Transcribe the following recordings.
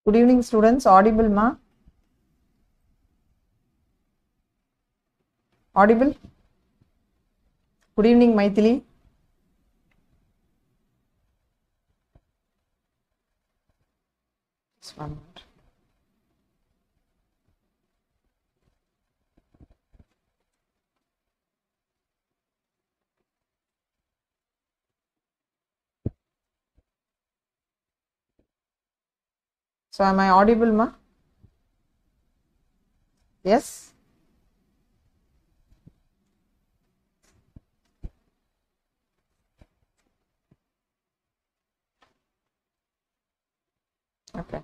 Good evening, students. Audible, ma? Audible? Good evening, Maithili. Just one minute. So am I audible, ma? Yes? Okay.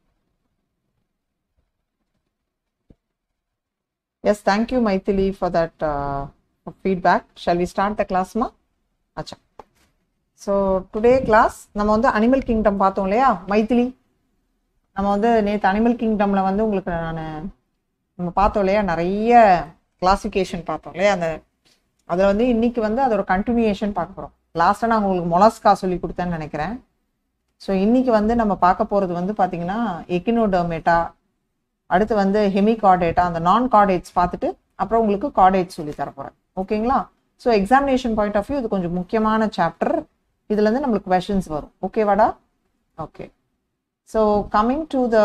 Yes, thank you, Maithili, for that uh, feedback. Shall we start the class, ma? Acha. So today class, நம்ம வந்து animal kingdom பார்த்தோம் இல்லையா மைத்திலி நம்ம வந்து நேற்று animal கிங்டம்ல வந்து உங்களுக்கு நான் நம்ம பார்த்தோம் இல்லையா நிறைய கிளாசிஃபிகேஷன் பார்த்தோம் இல்லையா அந்த அதில் வந்து இன்னைக்கு வந்து அதோட கண்டினியூஷன் பார்க்க போகிறோம் லாஸ்ட்டாக நான் உங்களுக்கு மொலாஸ்கா சொல்லி கொடுத்தேன்னு நினைக்கிறேன் ஸோ இன்னைக்கு வந்து நம்ம பார்க்க போகிறது வந்து பார்த்தீங்கன்னா எக்கினோடர்மேட்டா அடுத்து வந்து ஹெமி கார்டேட்டா அந்த நான் கார்டேட்ஸ் பார்த்துட்டு அப்புறம் உங்களுக்கு கார்டேட்ஸ் சொல்லி தர போகிறேன் ஓகேங்களா so examination point of view இது கொஞ்சம் முக்கியமான சாப்டர் இதுலேருந்து நம்மளுக்கு கொஷின்ஸ் வரும் ஓகேவாடா okay so coming to the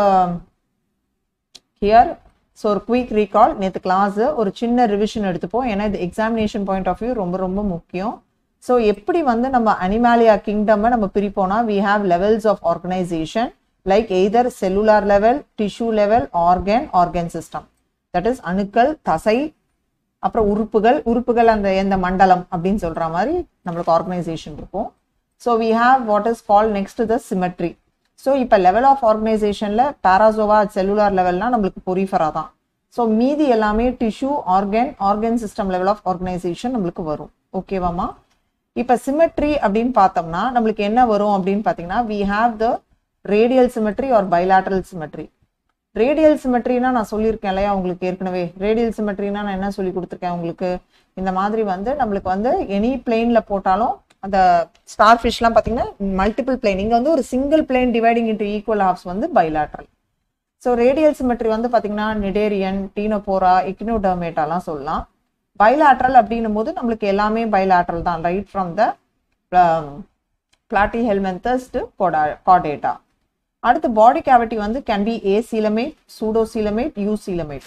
here so ஒரு குயிக் ரீகால் நேற்று கிளாஸு ஒரு சின்ன ரிவிஷன் எடுத்துப்போம் ஏன்னா இது எக்ஸாமினேஷன் பாயிண்ட் ஆஃப் வியூ ரொம்ப ரொம்ப முக்கியம் ஸோ எப்படி வந்து நம்ம அனிமாலியா கிங்டமை நம்ம பிரிப்போம்னா we have levels of organisation like either cellular level tissue level organ organ system that is அணுக்கள் தசை அப்புறம் உறுப்புகள் உறுப்புகள் அந்த எந்த மண்டலம் அப்படின்னு சொல்ற மாதிரி நம்மளுக்கு ஆர்கனைசேஷன் இருக்கும் so we have what is call next the symmetry so இப்போ லெவல் ஆஃப் ஆர்கனைசேஷனில் பேராசோவா செல்லுலார் லெவல்னா நம்மளுக்கு பொரிஃபரா தான் ஸோ மீதி எல்லாமே tissue organ organ system level of organisation நம்மளுக்கு வரும் ஓகேவாமா இப்போ சிமெட்ரி அப்படின்னு பார்த்தோம்னா நம்மளுக்கு என்ன வரும் அப்படின்னு பார்த்தீங்கன்னா we have the radial symmetry or bilateral symmetry radial சிமெட்ரினா நான் சொல்லியிருக்கேன் இல்லையா உங்களுக்கு ஏற்கனவே ரேடியல் சிமெட்ரினா நான் என்ன சொல்லி கொடுத்துருக்கேன் உங்களுக்கு இந்த மாதிரி வந்து நம்மளுக்கு வந்து எனி பிளேன்ல போட்டாலும் அந்த ஸ்டார் ஃபிஷ்லாம் பார்த்தீங்கன்னா மல்டிபிள் பிளேன் இங்கே வந்து ஒரு single plane dividing into equal halves வந்து பைலாட்ரல் ஸோ ரேடியல் சிமெட்ரி வந்து பார்த்தீங்கன்னா நிடேரியன் டீனோபோரா இக்னோடர்மேட்டாலாம் சொல்லலாம் பைலாட்ரல் அப்படின்னும் போது நம்மளுக்கு எல்லாமே பைலாட்ரல் தான் right from the Platyhelminthes to Chordata அடுத்து பாடி கேவிட்டி வந்து can be acoelomate pseudocoelomate eucoelomate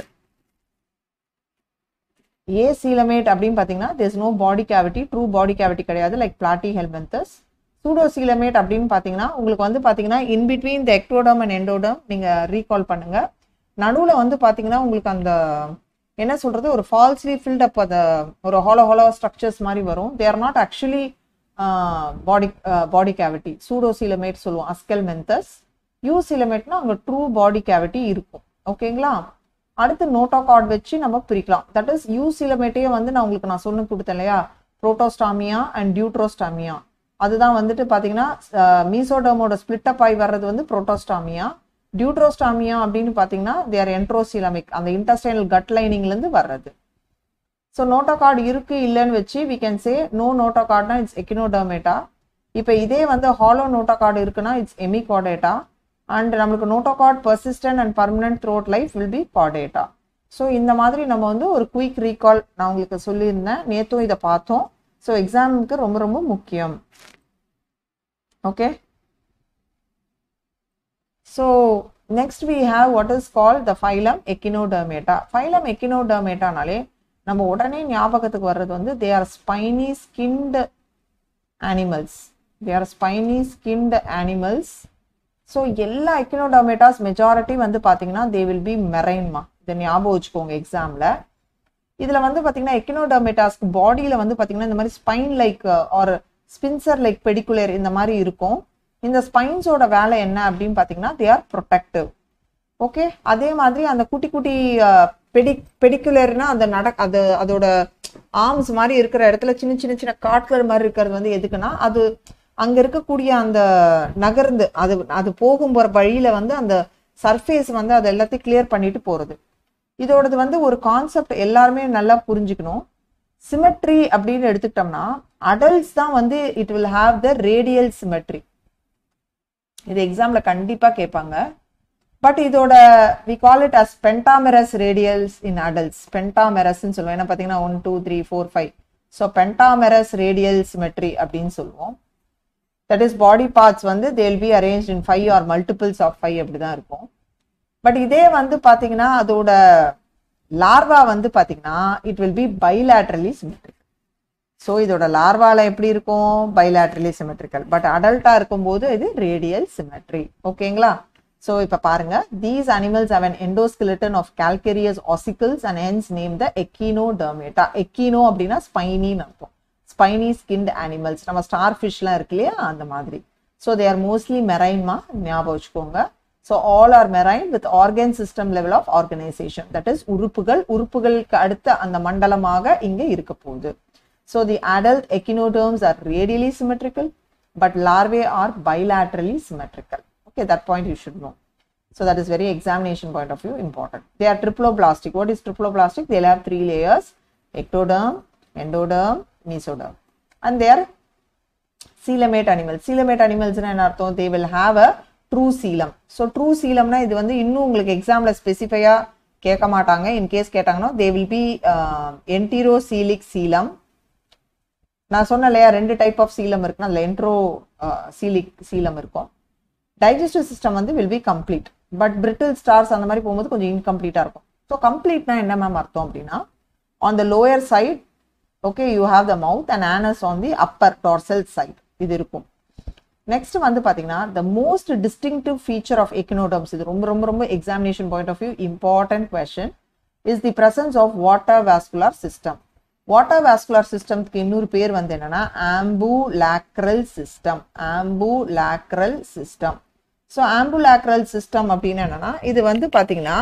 acoelomate அப்படின்னு பார்த்தீங்கன்னா there's no body cavity true body cavity கிடையாது like Platyhelminthes pseudocoelomate அப்படின்னு பார்த்தீங்கன்னா உங்களுக்கு வந்து பார்த்தீங்கன்னா in between the ectoderm and endoderm நீங்கள் ரீகால் பண்ணுங்க நடுவில் வந்து பார்த்தீங்கன்னா உங்களுக்கு அந்த என்ன சொல்றது ஒரு ஃபால்ஸ்லி ஃபில்ட் அப் அந்த ஒரு ஹாலோ ஹாலோ ஸ்ட்ரக்சர்ஸ் மாதிரி வரும் they are not actually body body cavity pseudocoelomate சொல்லுவோம் அஸ்கெல் மென்தஸ் யூ சிலமேட்னா அங்கே ட்ரூ பாடி கேவிட்டி இருக்கும் ஓகேங்களா அடுத்து நோட்டோ கார்டு வச்சு நம்ம பிரிக்கலாம் தட் இஸ் யூ சிலமேட்டையே வந்து நான் உங்களுக்கு நான் சொன்ன கொடுத்தேன் இல்லையா புரோட்டோஸ்டாமியா அண்ட் டியூட்ரோஸ்டாமியா அதுதான் வந்துட்டு பார்த்தீங்கன்னா மீசோடோமோட ஸ்பிளிட் அப் ஆகி வர்றது வந்து புரோட்டோஸ்டாமியா டியூட்ரோஸ்டாமியா அப்படின்னு பார்த்தீங்கன்னா தேர் என்ட்ரோசிலமிக் அந்த இன்டஸ்டைனல் கட் லைனிங்லேருந்து வர்றது ஸோ நோட்டோ கார்டு இருக்கு இல்லைன்னு வச்சு வி கேன் சே நோ நோட்டோ கார்டுனா இட்ஸ் எக்கினோடர்மேட்டா இப்போ இதே வந்து ஹாலோ நோட்டோ கார்டு இருக்குன்னா இட்ஸ் எமிகார்டேட்டா அண்ட் நம்மளுக்கு notochord persistent and permanent throughout life will be Chordata so இந்த மாதிரி நம்ம வந்து ஒரு குயிக் ரீகால் நான் உங்களுக்கு சொல்லியிருந்தேன் நேற்றும் இதை பார்த்தோம் ஸோ எக்ஸாமுக்கு ரொம்ப ரொம்ப முக்கியம் okay so next we have what is call the phylum Echinodermata phylum எக்கினோடர்மேட்டானாலே நம்ம உடனே ஞாபகத்துக்கு வர்றது வந்து they are spiny skinned animals they are spiny skinned animals so எல்லா எக்கினோடர்மேட்டாஸ் மெஜாரிட்டி வந்து பார்த்தீங்கன்னா தே வில் பி மெரைன்மா இதை ஞாபகம் வச்சுக்கோங்க எக்ஸாமில் இதில் வந்து பார்த்தீங்கன்னா எக்கினோடர்மேட்டாஸ்க்கு பாடியில் வந்து பார்த்தீங்கன்னா இந்த மாதிரி spine like or spines like pedicular இந்த மாதிரி இருக்கும் இந்த ஸ்பைன்ஸோட வேலை என்ன அப்படின்னு பார்த்தீங்கன்னா தே ஆர் ப்ரொடெக்டிவ் ஓகே அதே மாதிரி அந்த குட்டி குட்டி பெடி பெடிகுலர்னா அந்த நட அது அதோட ஆர்ம்ஸ் மாதிரி இருக்கிற இடத்துல சின்ன சின்ன சின்ன காட்கள் மாதிரி இருக்கிறது வந்து எதுக்குன்னா அது அங்க இருக்கக்கூடிய அந்த நகர்ந்து அது அது போகும் போற வழியில வந்து அந்த சர்ஃபேஸ் வந்து அது எல்லாத்தையும் கிளியர் பண்ணிட்டு போறது இதோடது வந்து ஒரு கான்செப்ட் எல்லாருமே நல்லா புரிஞ்சுக்கணும் சிமெட்ரி அப்படின்னு எடுத்துக்கிட்டோம்னா அடல்ட்ஸ் தான் வந்து it will have the radial symmetry இது எக்ஸாம்ல கண்டிப்பா கேட்பாங்க பட் இதோட we call it as pentamerous radials in adults பென்டாமெரஸ்ன்னு சொல்லுவோம் ஏன்னா பார்த்தீங்கன்னா one two three four five so pentamerous radial symmetry அப்படின்னு சொல்லுவோம் தட் இஸ் பாடி பார்ட்ஸ் வந்து they'll be arrange in five or multiples of five அப்படி தான் இருக்கும் பட் இதே வந்து பார்த்தீங்கன்னா அதோட லார்வா வந்து பார்த்தீங்கன்னா it will be bilaterally symmetric so இதோட லார்வால எப்படி இருக்கும் பைலாட்ரலி சிமெட்ரிக்கல் பட் அடல்ட்டா இருக்கும்போது இது ரேடியல் சிமெட்ரி ஓகேங்களா ஸோ இப்போ பாருங்க these animals have an endoskeleton of calcareous ossicles and hence name the Echinodermata echino அப்படின்னா ஸ்பைனின்னு அர்த்தம் ஸ்பைனி ஸ்கின்ட் அனிமல்ஸ் நம்ம ஸ்டார் ஃபிஷ்லாம் இருக்கு இல்லையா அந்த மாதிரி ஸோ தே ஆர் மோஸ்ட்லி மெரைன்மா ஞாபகம் வச்சுக்கோங்க so all are marine with organ system level of organisation that is உறுப்புகள் உறுப்புகளுக்கு அடுத்த அந்த மண்டலமாக இங்க இருக்க போகுது so the adult echinoderms are radially symmetrical but larvae are bilaterally symmetrical okay that point you should know so that is very examination point of view important they are triploblastic what is triploblastic they'll have three layers ectoderm endoderm mesoderm and they are coelomate animals coelomate animals என்ன அர்த்தம் they will have a true coelom so true coelomனா இது வந்து இன்னும் உங்களுக்கு எக்ஸாம்ல ஸ்பெசிஃபையா கேட்க மாட்டாங்க இன் கேஸ் கேட்டாங்கன்னா they will be uh, enterocoelic coelom நான் சொன்ன இல்லையா ரெண்டு டைப் ஆஃப் சீலம் இருக்குன்னா அதில் என்ட்ரோ சீலிக் சீலம் இருக்கும் டைஜஸ்டிவ் சிஸ்டம் வந்து will be complete but brittle stars அந்த மாதிரி போகும்போது கொஞ்சம் இன்கம்ப்ளீட்டாக இருக்கும் ஸோ கம்ப்ளீட்னா என்ன மேம் அர்த்தம் அப்படின்னா on the lower side okay you have the mouth and anus on the upper dorsal side இது இருக்கும் நெக்ஸ்ட் வந்து பாத்தீங்கன்னா the most distinctive feature of echinoderms இது ரொம்ப ரொம்ப ரொம்ப examination point of view important question is the presence of water vascular system water vascular சிஸ்டம்க்கு இன்னொரு பேர் வந்து என்னன்னா ambulacral system ambulacral system so ambulacral system அப்படின்னு என்னன்னா இது வந்து பாத்தீங்கன்னா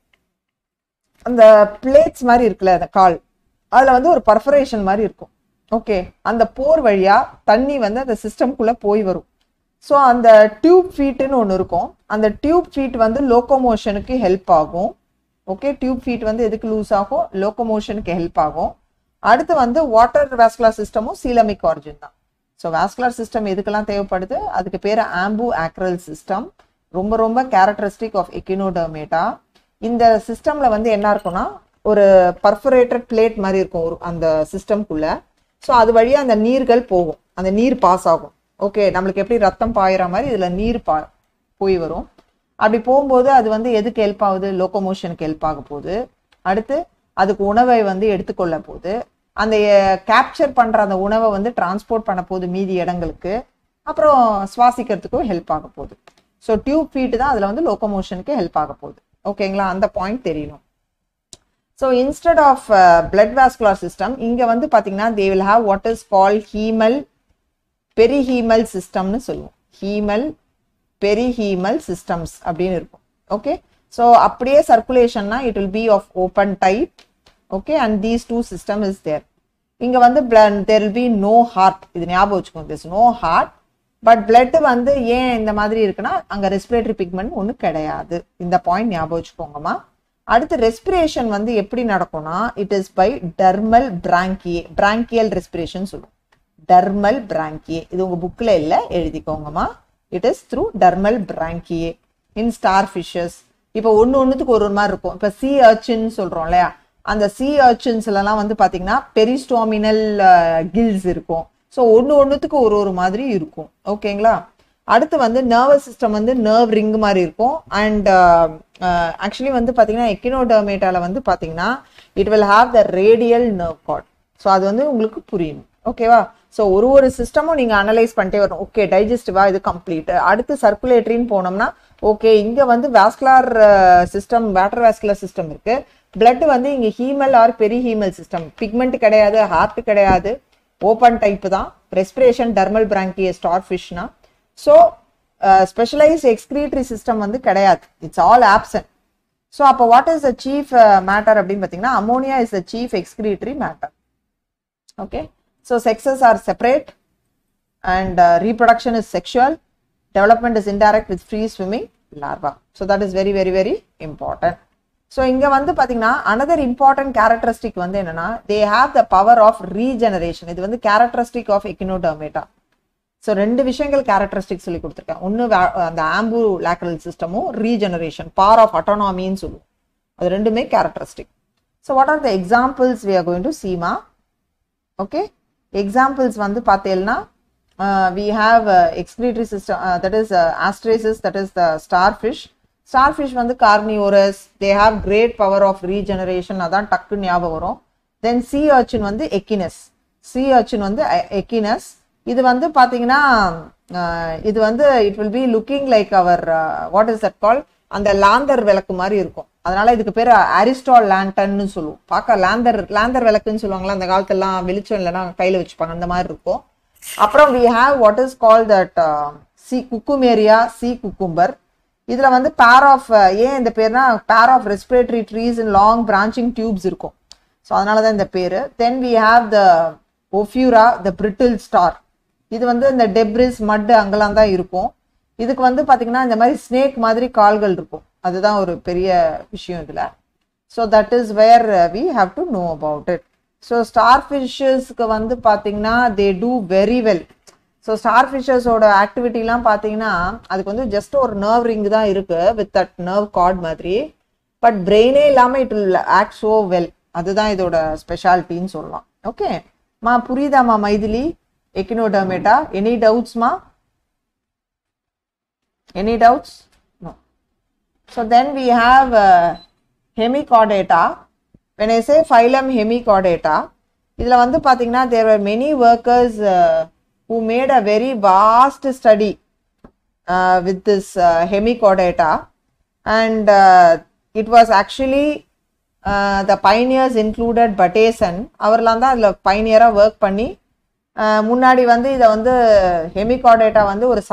அந்த பிளேட்ஸ் மாதிரி இருக்குல்ல அந்த கால் அதுல வந்து ஒரு பர்ஃபரேஷன் மாதிரி இருக்கும் ஓகே அந்த போர் வழியா தண்ணி வந்து அந்த சிஸ்டம்குள்ள போய் வரும் ஸோ அந்த டியூப் ஃபீட்டுன்னு ஒன்று இருக்கும் அந்த டியூப் ஃபீட் வந்து லோக்கோமோஷனுக்கு ஹெல்ப் ஆகும் ஓகே டியூப் ஃபீட் வந்து எதுக்கு லூஸ் ஆகும் லோக்கோமோஷனுக்கு ஹெல்ப் ஆகும் அடுத்து வந்து வாட்டர் வாஸ்குலர் சிஸ்டமும் சீலமிக் ஆரிஜின் தான் ஸோ வாஸ்குலர் சிஸ்டம் எதுக்கெல்லாம் தேவைப்படுது அதுக்கு பேர் ஆம்பு ஆக்ரல் சிஸ்டம் ரொம்ப ரொம்ப கேரக்டரிஸ்டிக் ஆஃப் எக்கினோடர்மேட்டா இந்த சிஸ்டம்ல வந்து என்ன இருக்கும்னா ஒரு பர்ஃபரேட்டட் பிளேட் மாதிரி இருக்கும் ஒரு அந்த சிஸ்டம்குள்ள ஸோ அது வழியா அந்த நீர்கள் போகும் அந்த நீர் பாஸ் ஆகும் ஓகே நம்மளுக்கு எப்படி ரத்தம் பாயிற மாதிரி இதுல நீர் பா போய் வரும் அப்படி போகும்போது அது வந்து எதுக்கு ஹெல்ப் ஆகுது லோக்கோமோஷனுக்கு ஹெல்ப் ஆக போகுது அடுத்து அதுக்கு உணவை வந்து எடுத்துக்கொள்ள போகுது அந்த கேப்சர் பண்ற அந்த உணவை வந்து டிரான்ஸ்போர்ட் பண்ண போகுது மீதி இடங்களுக்கு அப்புறம் சுவாசிக்கிறதுக்கும் ஹெல்ப் ஆக போகுது ஸோ டியூப் ஃபீட் தான் அதுல வந்து லோக்கோமோஷனுக்கு ஹெல்ப் ஆக போகுது ஓகேங்களா அந்த பாயிண்ட் தெரியணும் so instead of blood vascular system இங்க வந்து பாத்தீங்கன்னா they will have what is call haemal perihaemal சிஸ்டம்னு சொல்லுவோம் ஹீமல் பெரிஹீமல் சிஸ்டம்ஸ் அப்படின்னு இருக்கும் ஓகே ஸோ அப்படியே சர்க்குலேஷன்னா it will be of open type okay and these two system is there இங்க வந்து there will be no heart இது ஞாபகம் வச்சுக்கோங்க this no heart but blood வந்து ஏன் இந்த மாதிரி இருக்குன்னா அங்க ரெஸ்பிரேட்டரி பிக்மெண்ட் ஒன்று கிடையாது இந்த பாயிண்ட் ஞாபகம் வச்சுக்கோங்கம்மா அடுத்து ரெஸ்பிரேஷன் வந்து எப்படி நடக்கும்னா it is by dermal branchiae branchial respiration சொல்லுவோம் டர்மல் பிராங்கியே இது உங்க புக்ல இல்ல எழுதிக்கோங்கம்மா it is through dermal branchiae in star fishes இப்போ ஒன்று ஒன்றுத்துக்கு ஒரு ஒரு மாதிரி இருக்கும் இப்போ சி அர்ச்சின் சொல்றோம் இல்லையா அந்த சி அர்ச்சின்ஸ்லாம் வந்து பாத்தீங்கன்னா பெரிஸ்டாமினல் கில்ஸ் இருக்கும் ஸோ ஒன்று ஒன்றுத்துக்கு ஒரு ஒரு மாதிரி இருக்கும் ஓகேங்களா அடுத்து வந்து நர்வஸ் சிஸ்டம் வந்து நர்வ் ரிங் மாதிரி இருக்கும் அண்ட் ஆக்சுவலி வந்து பார்த்தீங்கன்னா எக்கினோடர்மேட்டால வந்து பார்த்தீங்கன்னா it will have the radial nerve cord so அது வந்து உங்களுக்கு புரியணும் ஓகேவா ஸோ ஒரு ஒரு சிஸ்டமும் நீங்கள் அனலைஸ் பண்ணிட்டே வரணும் ஓகே டைஜஸ்டிவா இது கம்ப்ளீட் அடுத்து சர்க்குலேட்டரின்னு போனோம்னா ஓகே இங்கே வந்து vascular system water vascular system இருக்கு பிளட் வந்து இங்கே haemal or perihaemal system pigment கிடையாது ஹார்ட் கிடையாது ஓப்பன் டைப் தான் ரெஸ்பிரேஷன் டர்மல் பிராங்கிய ஸ்டார் ஃபிஷ்னா ஸோ ஸ்பெஷலைஸ் எக்ஸ்கிரீட்டரி சிஸ்டம் வந்து கிடையாது இட்ஸ் ஆல் ஆப்சன்ட் ஸோ அப்போ what is the chief matter அப்படின்னு பார்த்தீங்கன்னா ammonia is the chief excretory matter okay so sexes are separate and reproduction is sexual development is indirect with free swimming larva so that is very very very important so இங்கே வந்து பார்த்தீங்கன்னா another important characteristic வந்து என்னன்னா they have the power of regeneration இது வந்து characteristic of எக்கினோடர்மேட்டா so ரெண்டு விஷயங்கள் characteristic சொல்லி கொடுத்துருக்கேன் ஒன்று அந்த ஆம்பு லேக்கரல் சிஸ்டமும் ரீஜெனரேஷன் பார் ஆஃப் அட்டானாமின்னு சொல்லுவோம் அது ரெண்டுமே characteristic so what are the examples we are going to சீமா ஓகே எக்ஸாம்பிள்ஸ் வந்து பார்த்தீங்கன்னா we have excretory system that is Asterias that is the star fish star fish வந்து carnivorous they have great power of regeneration அதான் டக்கு ஞாபகம் வரும் தென் C urchin வந்து எக்கினஸ் C urchin வந்து எக்கினஸ் இது வந்து பார்த்தீங்கன்னா இது வந்து it will be looking like our what is that call அந்த லாந்தர் விளக்கு மாதிரி இருக்கும் அதனால இதுக்கு பேர் அரிஸ்டால் லேண்டன்னு சொல்லுவோம் பார்க்க லேந்தர் லேந்தர் விளக்குன்னு சொல்லுவாங்களா அந்த காலத்துலலாம் வெளிச்சம் இல்லைன்னா கையில் வச்சுப்பாங்க அந்த மாதிரி இருக்கும் அப்புறம் we have what is call that sea Cucumaria sea cucumber இதுல வந்து பேர் ஆஃப் ஏன் இந்த பேர்னா pair of respiratory trees in long branching tubes இருக்கும் ஸோ அதனால தான் இந்த பேர் then we have the Ophiura the brittle star இது வந்து இந்த டெப்ரிஸ் மட் அங்கெல்லாம் தான் இருக்கும் இதுக்கு வந்து பார்த்தீங்கன்னா இந்த மாதிரி ஸ்னேக் மாதிரி கால்கள் இருக்கும் அதுதான் ஒரு பெரிய விஷயம் இதில் so that is where we have to know about it so star ஃபிஷ்ஷஸ்க்கு வந்து பார்த்தீங்கன்னா they do very well so star ஃபிஷர்ஸோட ஆக்டிவிட்டிலாம் பார்த்தீங்கன்னா அதுக்கு வந்து ஜஸ்ட் ஒரு நர்வ் ரிங் தான் இருக்கு வித் தட் நர்வ் கார்ட் மாதிரி பட் பிரெயினே இல்லாமல் it will act so well அதுதான் இதோட ஸ்பெஷாலிட்டின்னு சொல்லலாம் ஓகே மா புரியுதாம்மா மைதிலி எக்கினோடர்மேட்டா எனி டவுட்ஸ்மா any doubts no so then we have Hemichordata when I say phylum Hemichordata இதில் வந்து பார்த்தீங்கன்னா there are many workers who made a very vast study uh, with this uh, hemichordata and uh, it was actually uh, the pioneers included Bateson அவர்லாம் தான் அதில் பைனியராக work பண்ணி முன்னாடி வந்து இதை வந்து ஹெமிகார்டேட்டா வந்து ஒரு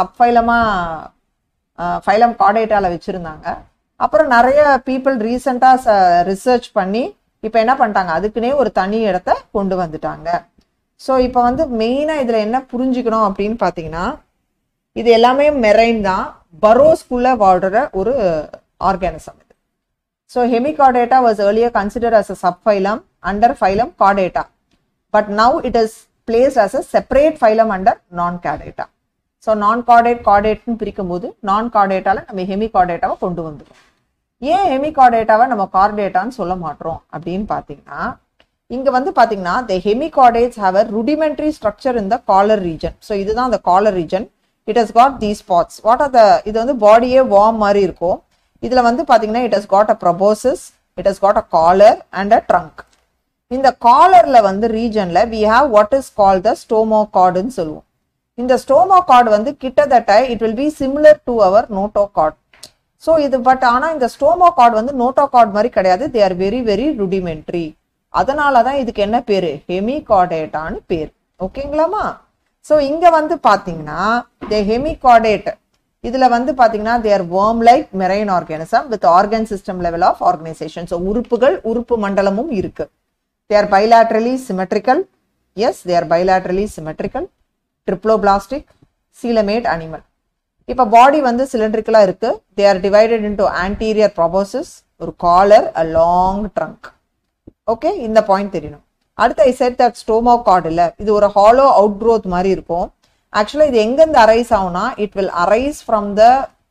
சப்ஃபைலமாக ஃபைலம் கார்டேட்டாவில் வச்சுருந்தாங்க அப்புறம் நிறைய பீப்புள் ரீசெண்டாக ரிசர்ச் பண்ணி இப்போ என்ன பண்ணிட்டாங்க அதுக்குன்னே ஒரு தனி இடத்த கொண்டு வந்துட்டாங்க ஸோ இப்போ வந்து மெயினாக இதில் என்ன புரிஞ்சுக்கணும் அப்படின்னு பார்த்தீங்கன்னா இது எல்லாமே மெரைன் தான் பரோஸ்குள்ளே வாழ்கிற ஒரு ஆர்கானிசம் இது so Hemichordata was earlier consider as a subphylum under phylum Chordata but now it is place as a separate phylum under non Chordata so non chordate கார்டேட்னு பிரிக்கும் போது நான் கார்டேட்டால நம்ம ஹெமிகார்டேட்டாவை கொண்டு வந்துடும் ஏன் ஹெமிகார்டேட்டாவை நம்ம கார்டேட்டான்னு சொல்ல மாட்டோம் அப்படின்னு பார்த்தீங்கன்னா இங்க வந்து பாத்தீங்கன்னா the hemichordates have a rudimentary structure in the collar region so இதுதான் அந்த collar region it has got the spots what are the இது வந்து பாடியே வார்ம் மாதிரி இருக்கும் இதுல வந்து பாத்தீங்கன்னா it has got a proboscis it has got a collar and a trunk இந்த காலர்ல வந்து ரீஜன்ல we have what is call the ஸ்டோமோ கார்டுன்னு சொல்லுவோம் இந்த ஸ்டோமோ கார்டு வந்து கிட்டத்தட்ட it will B similar to our notochord so இது பட் ஆனால் இந்த ஸ்டோமோ கார்டு வந்து நோட்டோ கார்டு மாதிரி கிடையாது they are very very rudimentary அதனால தான் இதுக்கு என்ன பேரு ஹெமிகார்டேட்டான்னு பேர் ஓகேங்களாமா ஸோ இங்க வந்து பாத்தீங்கன்னா த ஹெமிகார்டேட் இதுல வந்து பாத்தீங்கன்னா they're worm like marine organism with organ system level of organisation so உறுப்புகள் உறுப்பு மண்டலமும் இருக்கு they're bilaterally symmetrical yes they're bilaterally symmetrical triploblastic coelomate animal இப்போ பாடி வந்து சிலிண்ட்ரிக்கலா இருக்கு they are divided into anterior proboscis ஒரு collar a long trunk okay இந்த பாயிண்ட் தெரியணும் அடுத்து I said that stomochord இல்ல இது ஒரு ஹாலோ அவுட் க்ரோத் மாதிரி இருக்கும் ஆக்சுவலா இது எங்கேருந்து அரைஸ் ஆகும்னா it will arise from the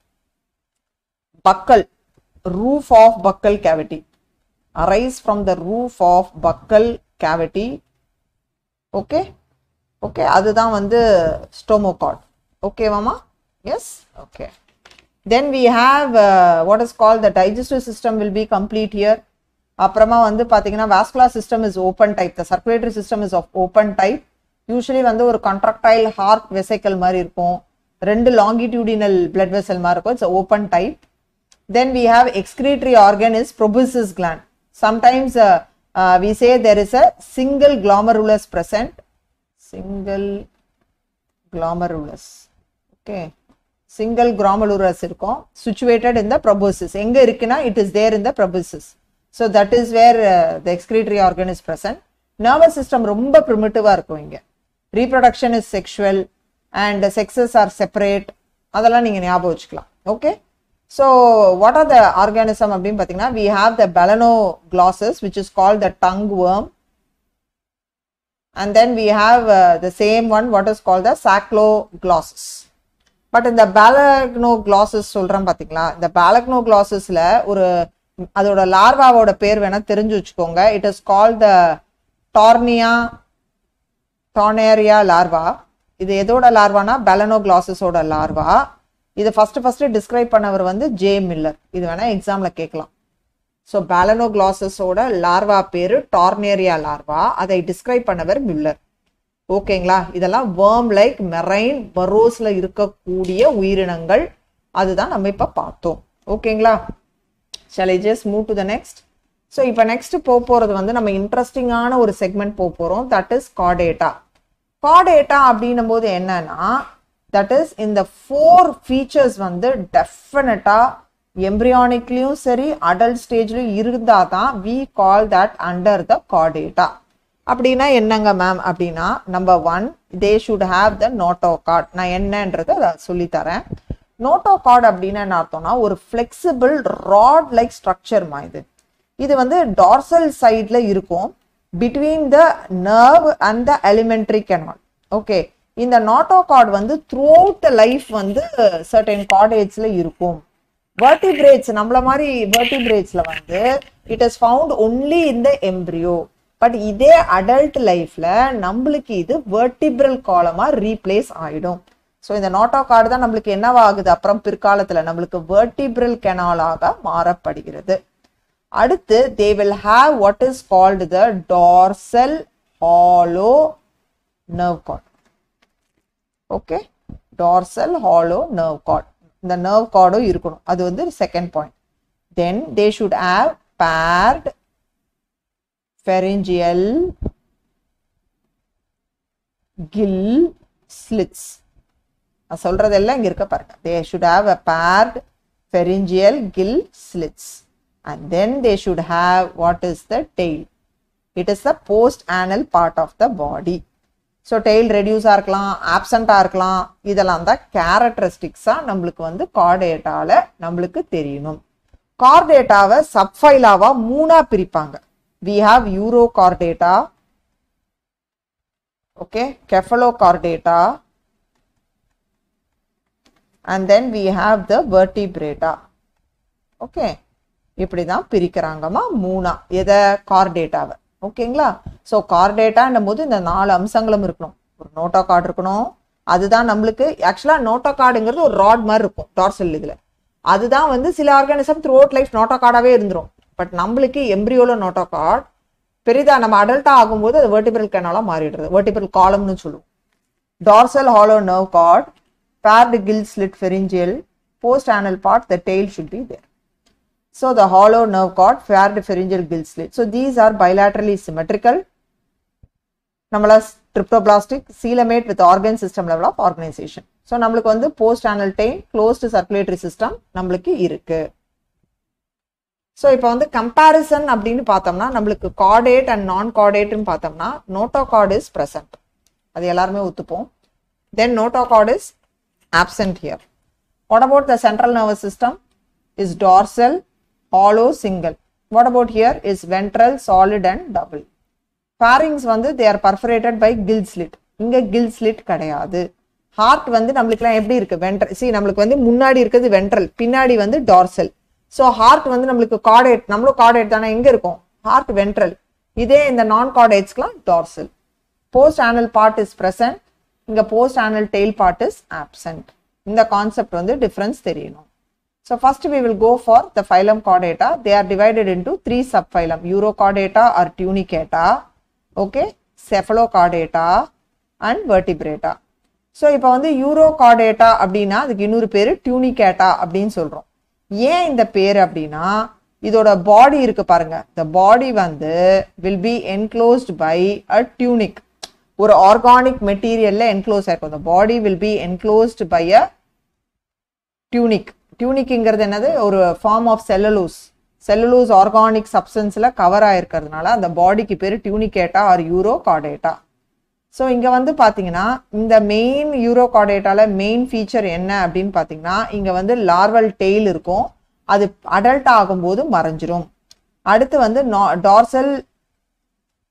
buccal roof of buccal cavity arise from the roof of buccal cavity okay okay அதுதான் வந்து ஸ்டோமோ கார்டு ஓகேவாமா yes okay then we have what is call the digestive system will be complete here அப்புறமா வந்து பார்த்தீங்கன்னா vascular system is open type the circulatory system is of open type usually வந்து ஒரு contractile heart வெசைக்கல் மாதிரி இருக்கும் ரெண்டு longitudinal blood vessel மாதிரி இருக்கும் it's open type then we have excretory organ is proboscis gland sometimes we say there is a single glomerulus present single glomerulus okay single glomerulus இருக்கும் situated in the proboscis எங்க இருக்குன்னா it is there in the proboscis so that is where the excretory organ is present nervous system ரொம்ப ப்ரிமிட்டிவாக இருக்கும் இங்கே reproduction is sexual and sexes are separate அதெல்லாம் நீங்கள் ஞாபகம் வச்சுக்கலாம் okay so what are the organism அப்படின்னு பார்த்தீங்கன்னா we have the Balanoglossus which is call the tongue worm and then we have uh, the same one what is called the sacloglossus but இந்த பேலக்னோ classes சொல்றேன் பாத்தீங்களா இந்த பேலக்னோ கிளாசஸ்ல ஒரு அதோட லார்வாவோட பேர் வேணா தெரிஞ்சு வச்சுக்கோங்க it is call the tornaria tornaria larva இது எதோட லார்வானா பெலனோ கிளாசஸோட லார்வா இது ஃபர்ஸ்ட் ஃபர்ஸ்ட் டிஸ்கிரைப் பண்ணவர் வந்து ஜே மில்லர் இது வேணா எக்ஸாம்ல கேட்கலாம் ஸோ பேலனோ கிளாசஸோட லார்வா பேரு டார்னேரியா லார்வா அதை டிஸ்கிரைப் பண்ணவர் மில்லர் ஓகேங்களா இதெல்லாம் வேர்ம் லைக் மெரைன் பரோஸ்ல இருக்கக்கூடிய உயிரினங்கள் அதுதான் நம்ம இப்ப பார்த்தோம் ஓகேங்களா shall I just move to the next so இப்போ நெக்ஸ்ட் போக போகிறது வந்து நம்ம இன்ட்ரெஸ்டிங்கான ஒரு செக்மெண்ட் போக போகிறோம் தட் இஸ் காடேட்டா காடேட்டா அப்படின்னும் போது என்னன்னா தட் இஸ் இந்த ஃபோர் ஃபீச்சர்ஸ் வந்து டெஃபினட்டாக எம்ப்ரியானிக்லேயும் சரி அடல்ட் ஸ்டேஜ்லையும் இருந்தால் தான் we call that under the காடேட்டா அப்படின்னா என்னங்க மேம் அப்படின்னா number one they should have the notochord நான் என்னன்றதை அதை சொல்லித்தரேன் நோட்டோ கார்டு அப்படின்னு என்ன அர்த்தம்னா ஒரு ஃப்ளெக்சிபிள் ராட் லைக் ஸ்ட்ரக்சர்மா இது இது வந்து டார்சல் சைட்ல இருக்கும் between the nerve and the alimentary canal okay இந்த நாட்டோ கார்டு வந்து த்ரூ அவுட் த லைஃப் வந்து சர்டன் கார்டேஜ்ல இருக்கும் வெர்டிபிரேட்ஸ் நம்மள மாதிரி வெர்டிபிரேட்ஸ்ல வந்து it is found only in the embryo but இதே அடல்ட் லைஃப்ல நம்மளுக்கு இது வெர்டிபிரல் காலமா ரீப்ளேஸ் ஆயிடும் ஸோ இந்த நோட்டோ கார்டு தான் நம்மளுக்கு என்னவாகுது அப்புறம் பிற்காலத்துல நம்மளுக்கு வெர்டிபிரல் கெனாலாக மாறப்படுகிறது அடுத்து they will have what is called the dorsal hollow nerve cord okay dorsal hollow nerve cord இந்த நர்வ் கார்டும் இருக்கணும் அது வந்து second point then they should have paired pharyngeal gill slits நான் சொல்றதெல்லாம் இங்க இருக்க பாருங்க they should have a paired pharyngeal gill slits and then they should have what is the tail it is the post anal part of the body so tail ரெடியூஸாக இருக்கலாம் ஆப்சண்ட்டாக இருக்கலாம் இதெல்லாம் தான் கேரக்டரிஸ்டிக்ஸாக நம்மளுக்கு வந்து கார்டேட்டால நம்மளுக்கு தெரியணும் கார்டேட்டாவை சப்ஃபைலாவா மூணா பிரிப்பாங்க we have urochordata okay cephalochordata and then we have the vertebrata okay இப்படி தான் பிரிக்கிறாங்கம்மா மூணா எதை கார்டேட்டாவை ஓகேங்களா ஸோ கார்டேட்டான்னும் போது இந்த நாலு அம்சங்களும் இருக்கணும் ஒரு நோட்டோ கார்டு இருக்கணும் அதுதான் நம்மளுக்கு ஆக்சுவலாக நோட்டோ கார்டுங்கிறது ஒரு ராட் மாதிரி இருக்கும் டார்சல் இதில் அதுதான் வந்து சில ஆர்கானிசம் த்ரூ அவுட் லைஃப் நோட்டோ கார்டாவே இருந்துரும் பட் நம்மளுக்கு எம்ப்ரியோல நோட்டோ கார்டு பெரிதா நம்ம அடல்ட்டா ஆகும்போது அது வெர்டிபிரல் கேனாலா மாறிடுறது வெர்டிபிரல் காலம்னு சொல்லுவோம் dorsal hollow nerve cord paired gill slit pharyngeal post anal part the tail should be there So the hollow nerve cord, paired pharyngeal gill slit. So these are bilaterally symmetrical. நம்மள triploblastic coelomate with organ system level of organisation so நம்மளுக்கு வந்து post anal tail closed circulatory system நம்மளுக்கு இருக்கு so இப்போ வந்து comparison அப்படின்னு பார்த்தோம்னா நம்மளுக்கு கார்டேட் அண்ட் நான் கார்டேட்னு பார்த்தோம்னா நோட்டோ கார்டு இஸ் ப்ரெசன்ட் அது எல்லாருமே ஒத்துப்போம் then notochord is absent here what about the central nervous system is dorsal hollow single. What about here is ventral, solid and double. Pharynx வந்து they are perforated by gill slit. இங்க gill slit கிடையாது heart வந்து நம்மளுக்குலாம் எப்படி இருக்கு ventral C நம்மளுக்கு வந்து முன்னாடி இருக்கிறது வென்ட்ரல் பின்னாடி வந்து டார்சல் ஸோ ஹார்ட் வந்து நம்மளுக்கு கார்டேட் நம்மளும் கார்டேட் தானே எங்க இருக்கும் ஹார்ட் வென்ட்ரல் இதே இந்த நான் கார்டேட்ஸ்க்குலாம் dorsal post anal part is present இங்க post anal tail part is absent இந்த கான்செப்ட் வந்து டிஃபரன்ஸ் தெரியணும் So first we will go for the phylum Chordata. They are divided into three subphylum. Urochordata or Tunicata, okay, Cephalochordata and Vertebrata. So இப்போ வந்து Urochordata அப்படின்னா அதுக்கு இன்னொரு பேர் tunicata அப்படின்னு சொல்கிறோம் ஏன் இந்த பேர் அப்படின்னா இதோட பாடி இருக்கு பாருங்க இந்த பாடி வந்து will be enclosed by a tunic ஒரு ஆர்கானிக் மெட்டீரியல்ல என்க்ளோஸ் ஆயிருக்கும் இந்த body will be enclosed by a tunic டியூனிக்ங்கிறது என்னது ஒரு form of cellulose cellulose organic சப்ஸ்டன்ஸ்ல கவர் ஆயிருக்கிறதுனால அந்த பாடிக்கு பேர் Tunicata or Urochordata so இங்க வந்து பாத்தீங்கன்னா இந்த மெயின் யூரோ கார்டேட்டால மெயின் ஃபீச்சர் என்ன அப்படின்னு பாத்தீங்கன்னா இங்க வந்து லார்வல் டெய்ல் இருக்கும் அது அடல்ட் ஆகும்போது மறைஞ்சிரும் அடுத்து வந்து dorsal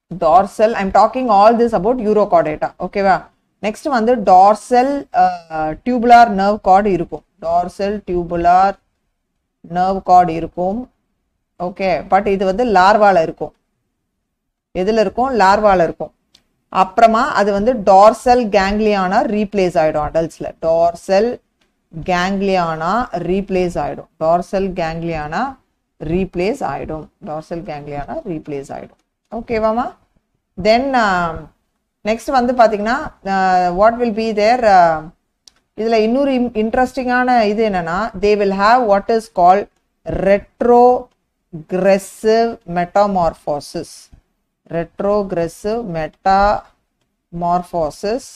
dorsal i'm talking all this about urochordata ஓகேவா நெக்ஸ்ட் வந்து dorsal uh, tubular nerve cord இருக்கும் dorsal tubular nerve cord இருக்கும் ஓகே பட் இது வந்து லார்வால இருக்கும் எதுல இருக்கும் லார்வால இருக்கும் அப்புறமா அது வந்து டார்சல் கேங்லியானா ரீப்ளேஸ் ஆயிடும் அடல்ட்ஸ்ல டார்சல் கேங்லியானா ரீப்ளேஸ் ஆயிடும் டார்சல் கேங்லியானா ரீப்ளேஸ் ஆயிடும் டார்சல் கேங்லியானா ரீப்ளேஸ் ஆயிடும் ஓகேவாமா தென் நெக்ஸ்ட் வந்து பார்த்தீங்கன்னா வாட் வில் பி தேர் இதில் இன்னொரு இன்ட்ரெஸ்டிங்கான இது என்னன்னா they will have what is call retrogressive metamorphosis retrogressive metamorphosis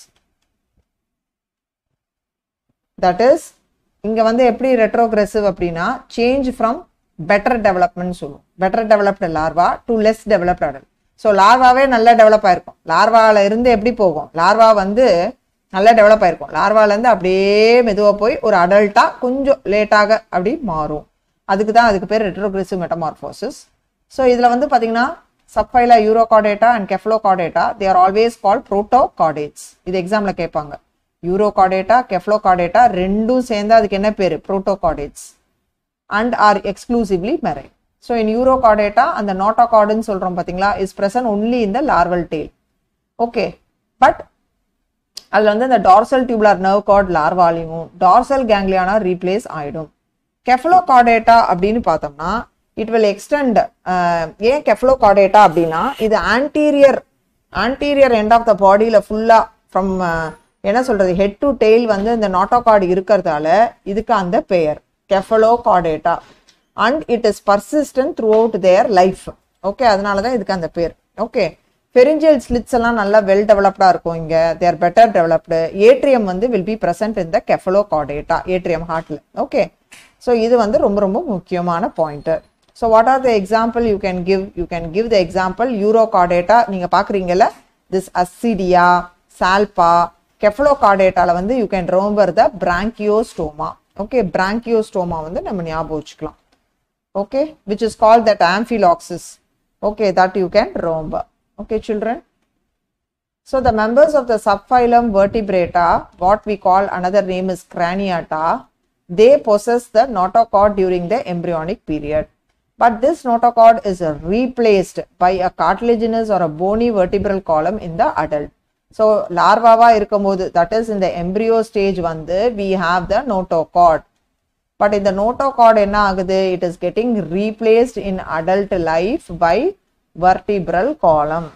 that is இங்க வந்து எப்படி ரெட்ரோகிரெசிவ் அப்படின்னா சேஞ்ச் ஃப்ரம் பெட்டர் டெவலப்மெண்ட் சொல்லுவோம் better developed larva to less developed adult so லார்வாவே நல்லா டெவலப் ஆயிருக்கும் லார்வால இருந்து எப்படி போகும் லார்வா வந்து நல்லா டெவலப் ஆயிருக்கும் லார்வால இருந்து அப்படியே மெதுவாக போய் ஒரு அடல்ட்டா கொஞ்சம் லேட்டாக அப்படி மாறும் அதுக்கு தான் அதுக்கு பேர் ரெட்ரோகிரெசிவ் மெட்டமார்போசிஸ் ஸோ இதில் வந்து பார்த்தீங்கன்னா subphyla Urochordata and Cephalochordata they are always call protochordates இது எக்ஸாம்ல கேட்பாங்க யூரோகார்டேட்டா கெஃப்ளோகார்டேட்டா ரெண்டும் சேர்ந்து அதுக்கு என்ன பேரு protochordates and are exclusively marine so in Urochordata அந்த நோட்டோகார்டுன்னு சொல்றோம் பார்த்தீங்களா இஸ் பிரசன்ட் ஒன்லி இந்த லார்வல் டெய்ல் ஓகே பட் அதில் வந்து இந்த டார்சல் டியூப்லார் நர்வ் கார்ட் லார்வாலையும் டார்சல் கேங்லியானா ரீப்ளேஸ் ஆயிடும் கெஃபலோகார்டேட்டா அப்படின்னு பார்த்தோம்னா இட் வில் எக்ஸ்டெண்ட் ஏன் கெஃபலோகார்டேட்டா அப்படின்னா இது anterior anterior end of the பாடியில் ஃபுல்லாக ஃப்ரம் என்ன சொல்றது ஹெட் டு டெய்ல் வந்து இந்த நாட்டோகார்டு இருக்கிறதால இதுக்கு அந்த பெயர் Cephalochordata and it is persistent throughout their life okay அதனால தான் இதுக்கு அந்த பேர் ஓகே பெரிஞ்சல் ஸ்லிட்ஸ் எல்லாம் நல்லா வெல் டெவலப்டா இருக்கும் இங்க தேர் பெட்டர் டெவலப்டு ஏட்ரியம் வந்து will be present in the Cephalochordata atrium ஹார்ட்ல ஓகே ஸோ இது வந்து ரொம்ப ரொம்ப முக்கியமான point so what are the example you can give you can give the example Urochordata நீங்க பாக்குறீங்கல்ல திஸ் அசிடியா சால்பா கெஃபலோகார்டேட்டால வந்து you can remember the Branchiostoma okay Branchiostoma வந்து நம்ம ஞாபகம் வச்சுக்கலாம் okay which is called that amphiloxis okay that you can remember okay children so the members of the subphylum vertebrata what we call another name is craniata they possess the notochord during the embryonic period but this notochord is replaced by a cartilaginous or a bony vertebral column in the adult so larvaவா இருக்கும்போது that is in the embryo stage வந்து we have the notochord but இந்த notochord என்ன ஆகுது it is getting replaced in adult life by vertebral column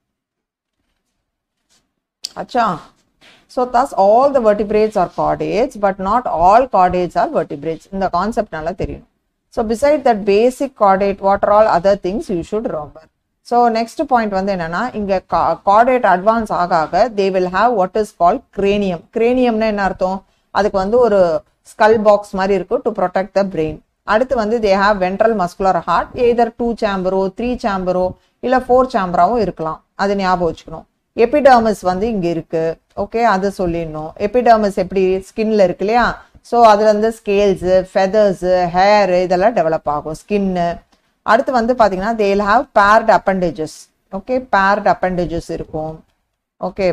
அச்சா so thus all the vertebrates are chordates but not all chordates are vertebrates இந்த concept நல்லா தெரியும் so beside that basic chordate what are all other things you should remember so next point வந்து என்னன்னா இங்க chordate advance ஆக ஆக they will have what is call cranium கிரேனியம்னா என்ன அர்த்தம் அதுக்கு வந்து ஒரு ஸ்கல் பாக்ஸ் மாதிரி இருக்கும் டு ப்ரொடெக்ட் த பிரெயின் அடுத்து வந்து they have ventral muscular heart either two சேம்பரோ த்ரீ சேம்பரோ இல்ல ஃபோர் சேம்பராவும் இருக்கலாம் அது ஞாபகம் வச்சுக்கணும் எபிடர்மஸ் வந்து இங்க இருக்கு ஓகே அது சொல்லிடணும் எபிடர்மஸ் எப்படி ஸ்கின்ல இருக்கு இல்லையா ஸோ அதுல இருந்து ஸ்கேல்ஸ் ஃபெதர்ஸ் ஹேர் இதெல்லாம் டெவலப் ஆகும் ஸ்கின்னு அடுத்து வந்து பாத்தீங்கன்னா they'll have paired appendages okay paired appendages இருக்கும் okay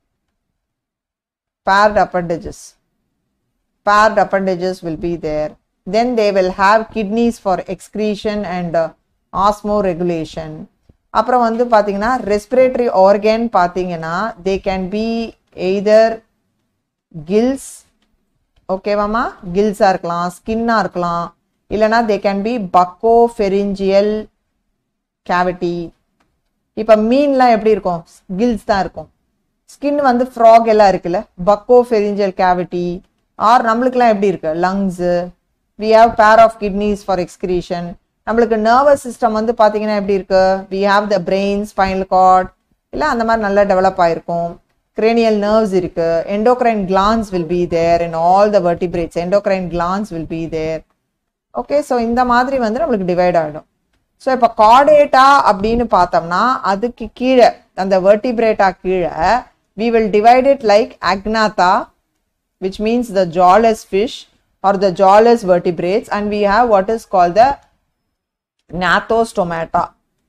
paired appendages paired appendages will be there. Then they will have kidneys for excretion and uh, osmoregulation. அப்புறம் வந்து பார்த்தீங்கன்னா ரெஸ்பிரேட்டரி ஆர்கன் பார்த்தீங்கன்னா they can be either gills ஓகேவாமா கில்ஸாக இருக்கலாம் ஸ்கின்னாக இருக்கலாம் இல்லைனா they can be buccopharyngeal cavity இப்போ மீன்லாம் எப்படி இருக்கும் கில்ஸ் தான் இருக்கும் ஸ்கின் வந்து ஃப்ராக் எல்லாம் இருக்குல்ல பக்கோ ஃபெரிஞ்சியல் கேவிட்டி ஆர் நம்மளுக்குலாம் எப்படி இருக்கு lungs we have pair of kidneys for excretion நம்மளுக்கு நர்வஸ் சிஸ்டம் வந்து பார்த்தீங்கன்னா எப்படி இருக்கு we have the brain spinal cord இல்லை அந்த மாதிரி நல்லா டெவலப் ஆயிருக்கும் கிரேனியல் நர்வ்ஸ் இருக்கு endocrine glands will be there in all the vertebrates endocrine glands will be there okay so இந்த மாதிரி வந்து நம்மளுக்கு டிவைட் ஆகிடும் ஸோ இப்போ கார்டேட்டா அப்படின்னு பார்த்தோம்னா அதுக்கு கீழே அந்த வெர்டிபிரேட்டா கீழே we will divide it like Agnatha which means the jawless fish or the jawless vertebrates and we have what is called the gnathostomata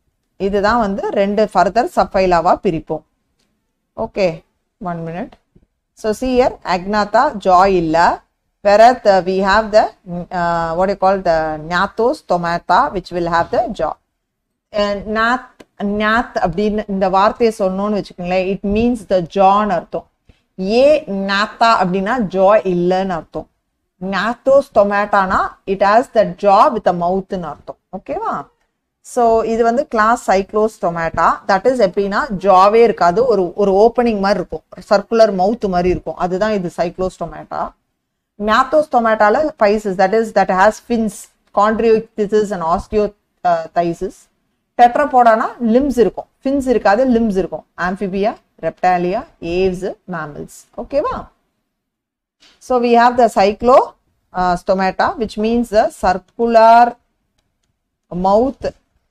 இதுதான் வந்து ரெண்டு ஃபர்தர் சப்ஃபைலாவாக பிரிப்போம் ஓகே ஒன் மினிட் ஸோ சியர் அக்னாத்தா ஜாய் இல்லை whereas uh, we have the uh, what you call the gnathos tomata which will have the jaw gnath gnath அப்படின்னு இந்த வார்த்தையை சொன்னோன்னு வச்சுக்கோங்களேன் இட் மீன்ஸ் த ஜான்னு அர்த்தம் ஏ நாத்தா அப்படின்னா ஜா இல்லைன்னு அர்த்தம் நாத்தோஸ் டொமேட்டானா it has the jaw with a மவுத்னு அர்த்தம் ஓகேவா ஸோ இது வந்து class Cyclostomata that is எப்படின்னா ஜாவே இருக்காது ஒரு ஒரு ஓப்பனிங் மாதிரி இருக்கும் சர்க்குலர் மவுத் மாதிரி இருக்கும் அதுதான் இது சைக்ளோஸ் டொமேட்டா ஞாத்தோஸ் டொமேட்டால Pisces that is that has fins Chondrichthyes and Osteichthyes டெட்ரபோடானா லிம்ஸ் இருக்கும் ஃபின்ஸ் இருக்காது லிம்ஸ் இருக்கும் ஆம்பிபியா ரெப்டாலியா ஏவ்ஸ் மேமல்ஸ் ஓகேவா so we have the Cyclostomata which means the circular mouth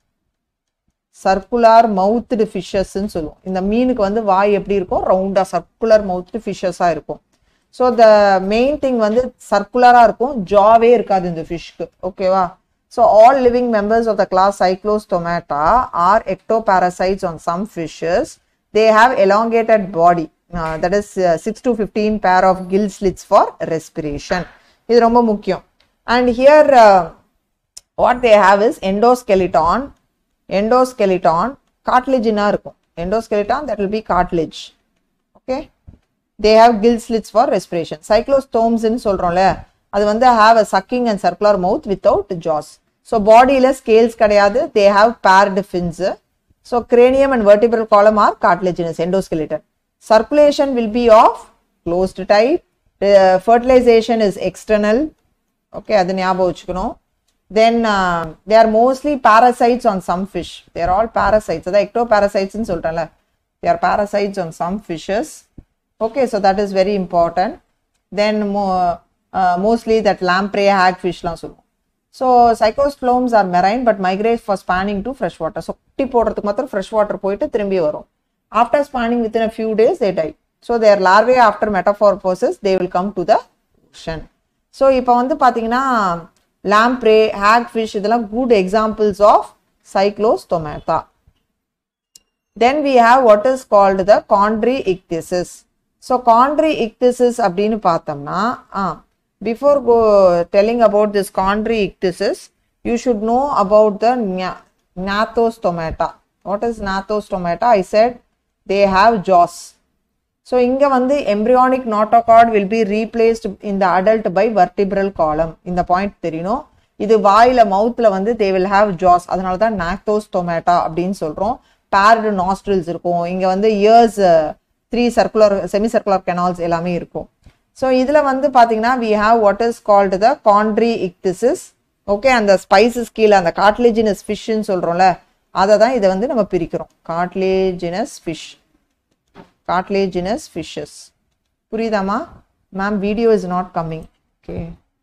circular mouthed ஃபிஷஸ்ன்னு சொல்லுவோம் இந்த மீனுக்கு வந்து வாய் எப்படி இருக்கும் ரவுண்டாக சர்க்குலர் மவுத்டு ஃபிஷஸாக இருக்கும் ஸோ த மெயின் திங் வந்து சர்க்குலராக இருக்கும் ஜாவே இருக்காது இந்த ஃபிஷ்க்கு ஓகேவா so all living members of the class cyclostomata are ectoparasites on some fishes they have elongated body that is six to fifteen pair of gill slits for respiration இது ரொம்ப முக்கியம் and here what they have is endoskeleton endoskeleton காட்லேஜினா இருக்கும் endoskeleton that will be cartilage okay they have gill slits for respiration சைக்ளோஸ்டோம்ஸ்ன்னு சொல்கிறோம்ல அது வந்து have a sucking and circular mouth without jaws so பாடியில் ஸ்கேல்ஸ் கிடையாது they have paired fins so cranium and vertebral column are cartilaginous endoskeleton circulation will be of closed type fertilization is external okay அது ஞாபகம் வச்சுக்கணும் then they are mostly parasites on some fish they're all parasites அதான் எக்டோ பேரசைட்ஸ்னு சொல்கிறேன்ல they are parasites on some fishes okay so that is very important then mo uh, mostly that lamprey hagfish லாம் சொல்லுவோம் so cyclostomes are marine but migrate for spawning to fresh water so குட்டி போடுறதுக்கு மாத்திரம் fresh water போயிட்டு திரும்பி வரும் after spawning within a few days they die so their larvae after metamorphosis they will come to the ocean so இப்போ வந்து பார்த்தீங்கன்னா lamprey hagfish இதெல்லாம் good examples of cyclostomata then we have what is called the chondrichthyes so chondrichthyes அப்படின்னு பார்த்தோம்னா ah before go telling about this chondrichthyes you should know about the gnathostomata what is gnathostomata I said they have jaws so இங்கே வந்து embryonic notochord will be replaced இந்த adult by vertebral column இந்த point தெரியணும் இது வாயில மவுத்ல வந்து they will have ஜாஸ் அதனால தான் நாக்டோஸ் டொமேட்டா அப்படின்னு சொல்றோம் பேர்டு நாஸ்ட்ரில்ஸ் இருக்கும் இங்க வந்து ears three circular semi circular canals எல்லாமே இருக்கும் ஸோ இதுல வந்து பாத்தீங்கன்னா we have what is called the chondrichthyes okay அந்த ஸ்பைசஸ் கீழே அந்த காட்லேஜினஸ் ஃபிஷ்ன்னு சொல்றோம்ல அதை தான் இதை வந்து நம்ம பிரிக்கிறோம் காட்லேஜினஸ் ஃபிஷ் காட்லேஜினஸ் ஃபிஷ்ஷஸ் புரியுதாமா ma'am video is not coming okay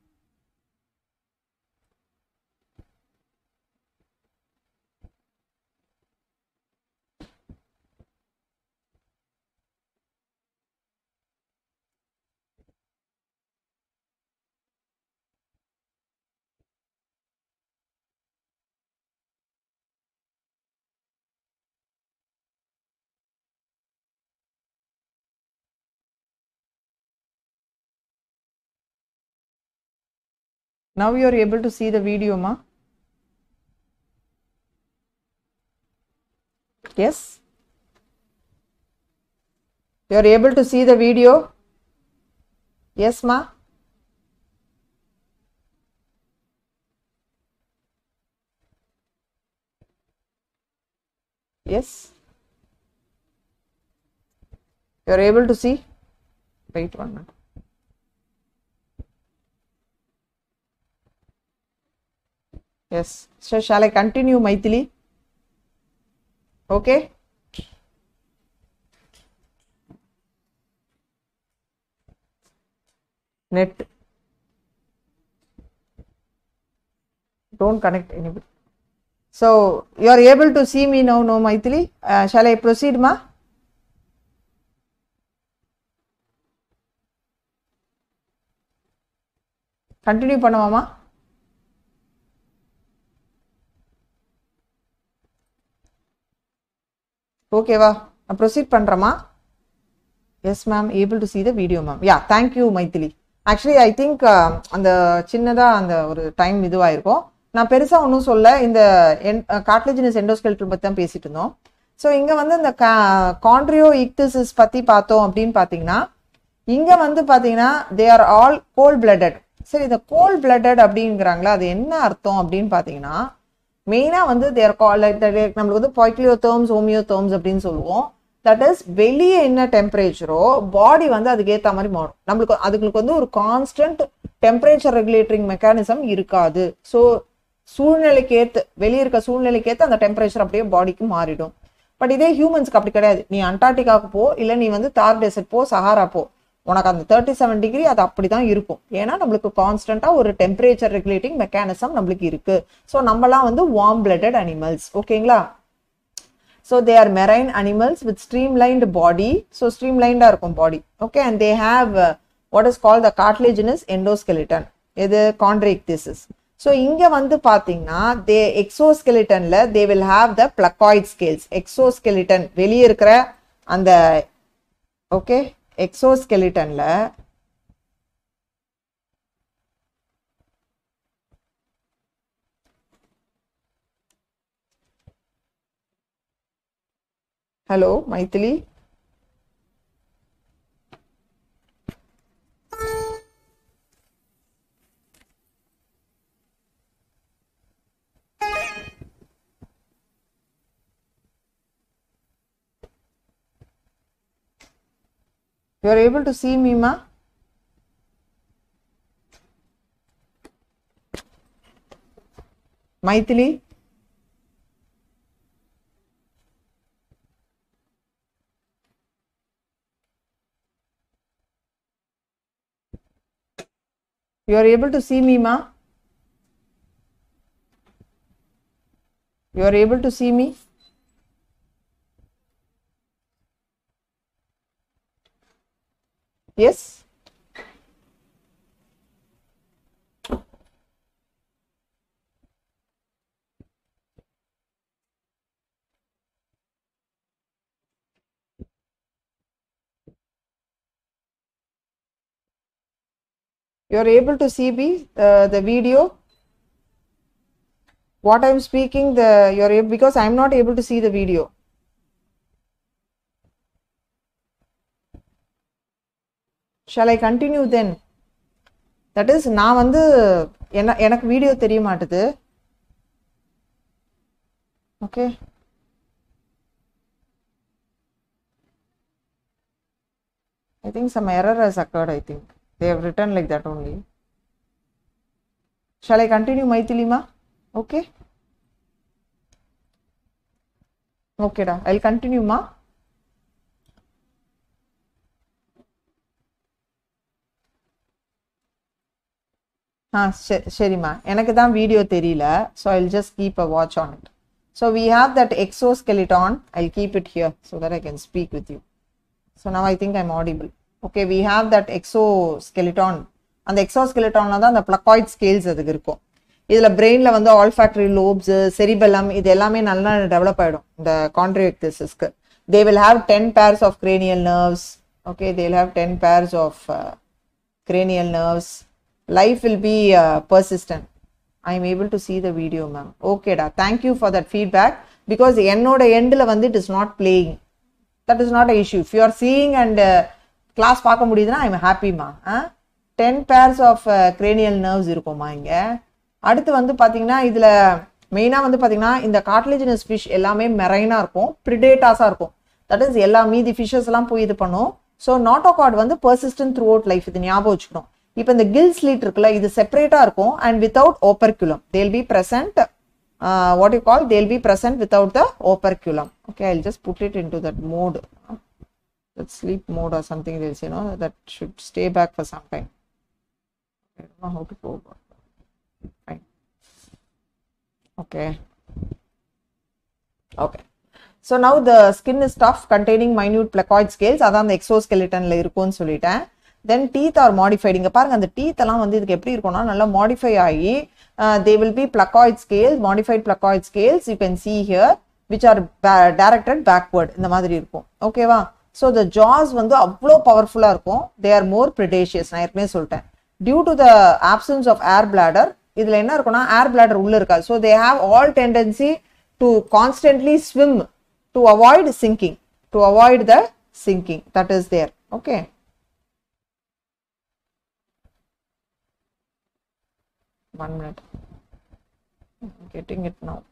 Now you are able to see the video, ma? Yes? You are able to see the video? Yes, ma? Yes? You are able to see? Wait one minute. Yes. So shall I continue, Maithili? Okay. Net. Don't connect anybody. So you are able to see me now, no, Maithili? Uh, shall I proceed, ma? Continue பண்ணுவாமா ஓகேவா நான் proceed பண்ணுறேம்மா yes ma'am able to see the video ma'am yeah thank you Maithili actually I think அந்த சின்னதாக அந்த ஒரு time இதுவாயிருக்கும் நான் பெருசாக ஒன்றும் சொல்ல இந்த என் காட்லஜினஸ் எண்டோஸ்கெல்ட்ரு பற்றி தான் பேசிட்டு இருந்தோம் ஸோ இங்கே வந்து இந்த கா கான்ட்ரியோ இக்திசிஸ் பற்றி பார்த்தோம் அப்படின்னு பார்த்தீங்கன்னா இங்கே வந்து பார்த்தீங்கன்னா they are all cold blooded சரி இந்த கோல் பிளட்டட் அப்படிங்கிறாங்களா அது என்ன அர்த்தம் அப்படின்னு பார்த்தீங்கன்னா மெயினாக வந்து தேர் கால் நம்மளுக்கு வந்து பாய்க்லியோ தேர்ம்ஸ் ஹோமியோ தேர்ம்ஸ் அப்படின்னு சொல்லுவோம் தட் இஸ் வெளியே என்ன டெம்பரேச்சரோ பாடி வந்து அதுக்கு ஏற்ற மாதிரி மாறும் நம்மளுக்கு அதுங்களுக்கு வந்து ஒரு கான்ஸ்டன்ட் டெம்பரேச்சர் ரெகுலேட்டரிங் மெக்கானிசம் இருக்காது ஸோ சூழ்நிலைக்கு ஏற்று வெளியே இருக்க சூழ்நிலைக்கு ஏற்ற அந்த டெம்பரேச்சர் அப்படியே பாடிக்கு மாறிடும் பட் இதே ஹியூமன்ஸ்க்கு அப்படி கிடையாது நீ அண்டார்டிகாவுக்கு போ இல்லை நீ வந்து தார் டெசர்ட் போ சஹாரா போ உனக்கு அந்த தேர்ட்டி செவன் டிகிரி அது அப்படி தான் இருக்கும் ஏன்னா நம்மளுக்கு கான்ஸ்டன்ட்டாக ஒரு டெம்பரேச்சர் ரெகுலேட்டிங் மெக்கானிசம் நம்மளுக்கு இருக்கு ஸோ நம்மலாம் வந்து வார்ம் பிளட்டட் அனிமல்ஸ் ஓகேங்களா so they are marine animals with streamlined body so ஸ்ட்ரீம்லைண்டாக இருக்கும் body okay and they have what is call the cartilaginous endoskeleton இது கான்ட்ரேக்டிசிஸ் ஸோ இங்கே வந்து பார்த்தீங்கன்னா தே எக்ஸோஸ்கெலிட்டனில் they will have the placoid scales exoskeleton வெளியே இருக்கிற அந்த ஓகே எக்ஸோஸ்கெலிட்டனில் hello Maithili You are able to see me, ma? Maithili? You are able to see me, ma? You are able to see me? Yes? You are able to see me, uh, the video? What I am speaking, the you are able, because I am not able to see the video. Shall I continue then that is நான் வந்து என்ன எனக்கு video தெரிய மாட்டுது okay I think some error has occurred I think they have written like that only shall I continue மைத்திலிமா okay ஓகேடா I கண்டினியூமா ஆ சரிம்மா எனக்கு தான் வீடியோ தெரியல so I just keep a watch on it so we have that exoskeleton I keep it here so that I can speak with you so now I think I'm audible okay we have that exoskeleton அந்த எக்ஸோஸ்கெலிட்டான்ல தான் அந்த placoid scales அதுக்கு இருக்கும் இதில் பிரெயினில் வந்து olfactory லோப்ஸ் cerebellum இது எல்லாமே நல்லா டெவலப் ஆகிடும் இந்த கான்ட்ரியோக்டிசிஸ்க்கு they will have ten pairs of cranial nerves okay they will have ten pairs of cranial nerves life will be uh, persistent i am able to see the video ma'am okay da thank you for that feedback because என்னோட எண்டில் வந்து it is not playing that is not a issue if you are seeing and class பார்க்க முடியுதுன்னா I'm ஹாப்பிமா ten pairs of cranial nerves இருக்கும்மா இங்கே அடுத்து வந்து பார்த்தீங்கன்னா இதில் மெயினாக வந்து பார்த்தீங்கன்னா இந்த கார்ட்லேஜினஸ் ஃபிஷ் எல்லாமே மெரைனாக இருக்கும் ப்ரிடேட்டாஸாக இருக்கும் தட் இஸ் எல்லா மீதி ஃபிஷஸ் எல்லாம் போய் இது பண்ணும் ஸோ நாட்டோகார்ட் வந்து பர்சிஸ்டன்ட் த்ரூ அவுட் லைஃப் இது ஞாபகம் வச்சுக்கணும் இப்போ இந்த கில் ஸ்லீட் இருக்குல்ல இது செப்பரேட்டாக இருக்கும் and without operculum they'll be present what you call they'll be present without the operculum okay I just put it into that mode that sleep mode or something this you know that should stay back for some time how to go fine okay okay so now the skin is tough containing minute placoid scales அதான் அந்த எக்ஸோஸ்கெலிட்டனில் இருக்கும்னு சொல்லிட்டேன் தென் teeth R modified இங்கே பாருங்க அந்த teeth எல்லாம் வந்து இதுக்கு எப்படி இருக்கும்னா நல்லா மாடிஃபை ஆகி they will be placoid scales modified placoid scales you can see here which are directed backward இந்த மாதிரி இருக்கும் ஓகேவா ஸோ த ஜாஸ் வந்து அவ்வளோ பவர்ஃபுல்லாக இருக்கும் தே ஆர் மோர் ப்ரிடேஷியஸ் நான் ஏற்கனவே சொல்லிட்டேன் due to the absence of air bladder இதில் என்ன இருக்கும்னா ஏர் பிளாடர் உள்ள இருக்காது so they have all tendency to constantly swim to avoid sinking to avoid the sinking that is there okay one minute getting it now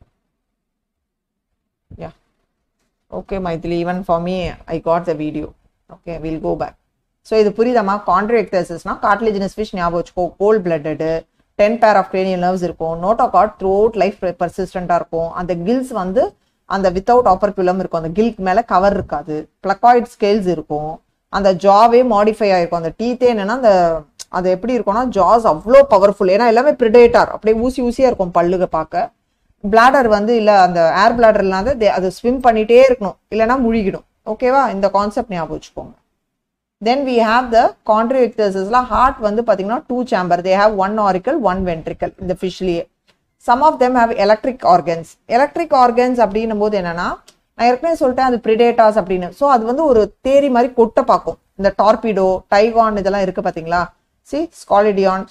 yeah okay Maithili even for me I got the video okay we'll go back so இது புரியுதாமா கான்ட்ராக்டர்ஸஸ்னா cartilaginous fish ஞாபகம் வச்சுக்கோ cold blooded ten pair of cranial nerves இருக்கும் notochord throughout life பர்சிஸ்டண்டாக இருக்கும் அந்த kills வந்து அந்த வித்தவுட் ஆப்பர்குலம் இருக்கும் அந்த கில்க் மேலே கவர் இருக்காது பிளக்காய்ட் ஸ்கேல்ஸ் இருக்கும் அந்த ஜாவே மாடிஃபை ஆயிருக்கும் அந்த டீத்தே என்னன்னா அந்த அது எப்படி இருக்கும்னா ஜாஸ் அவ்வளோ பவர்ஃபுல் ஏன்னா எல்லாமே ப்ரிடேட்டார் அப்படியே ஊசி ஊசியாக இருக்கும் பல்லுக பார்க்க பிளாடர் வந்து இல்லை அந்த ஏர் பிளாடர் இல்லாத அது ஸ்விம் பண்ணிட்டே இருக்கணும் இல்லைன்னா முழுகிடும் ஓகேவா இந்த கான்செப்ட் ஞாபகம் வச்சுக்கோங்க தென் வி ஹாவ் த கான்ட்ரிவிக்டர்ஸ்லாம் ஹார்ட் வந்து பார்த்தீங்கன்னா two chamber they have one auricle one ventricle இந்த ஃபிஷ்லேயே some of them have electric organs electric organs அப்படின்னும் போது என்னன்னா நான் ஏற்கனவே சொல்லிட்டேன் அது பிரிடேட்டாஸ் அப்படின்னு ஸோ அது வந்து ஒரு தேரி மாதிரி கொட்டை பார்க்கும் இந்த டார்பிடோ டைகான் இதெல்லாம் இருக்கு பார்த்தீங்களா சி ஸ்காலிடியான்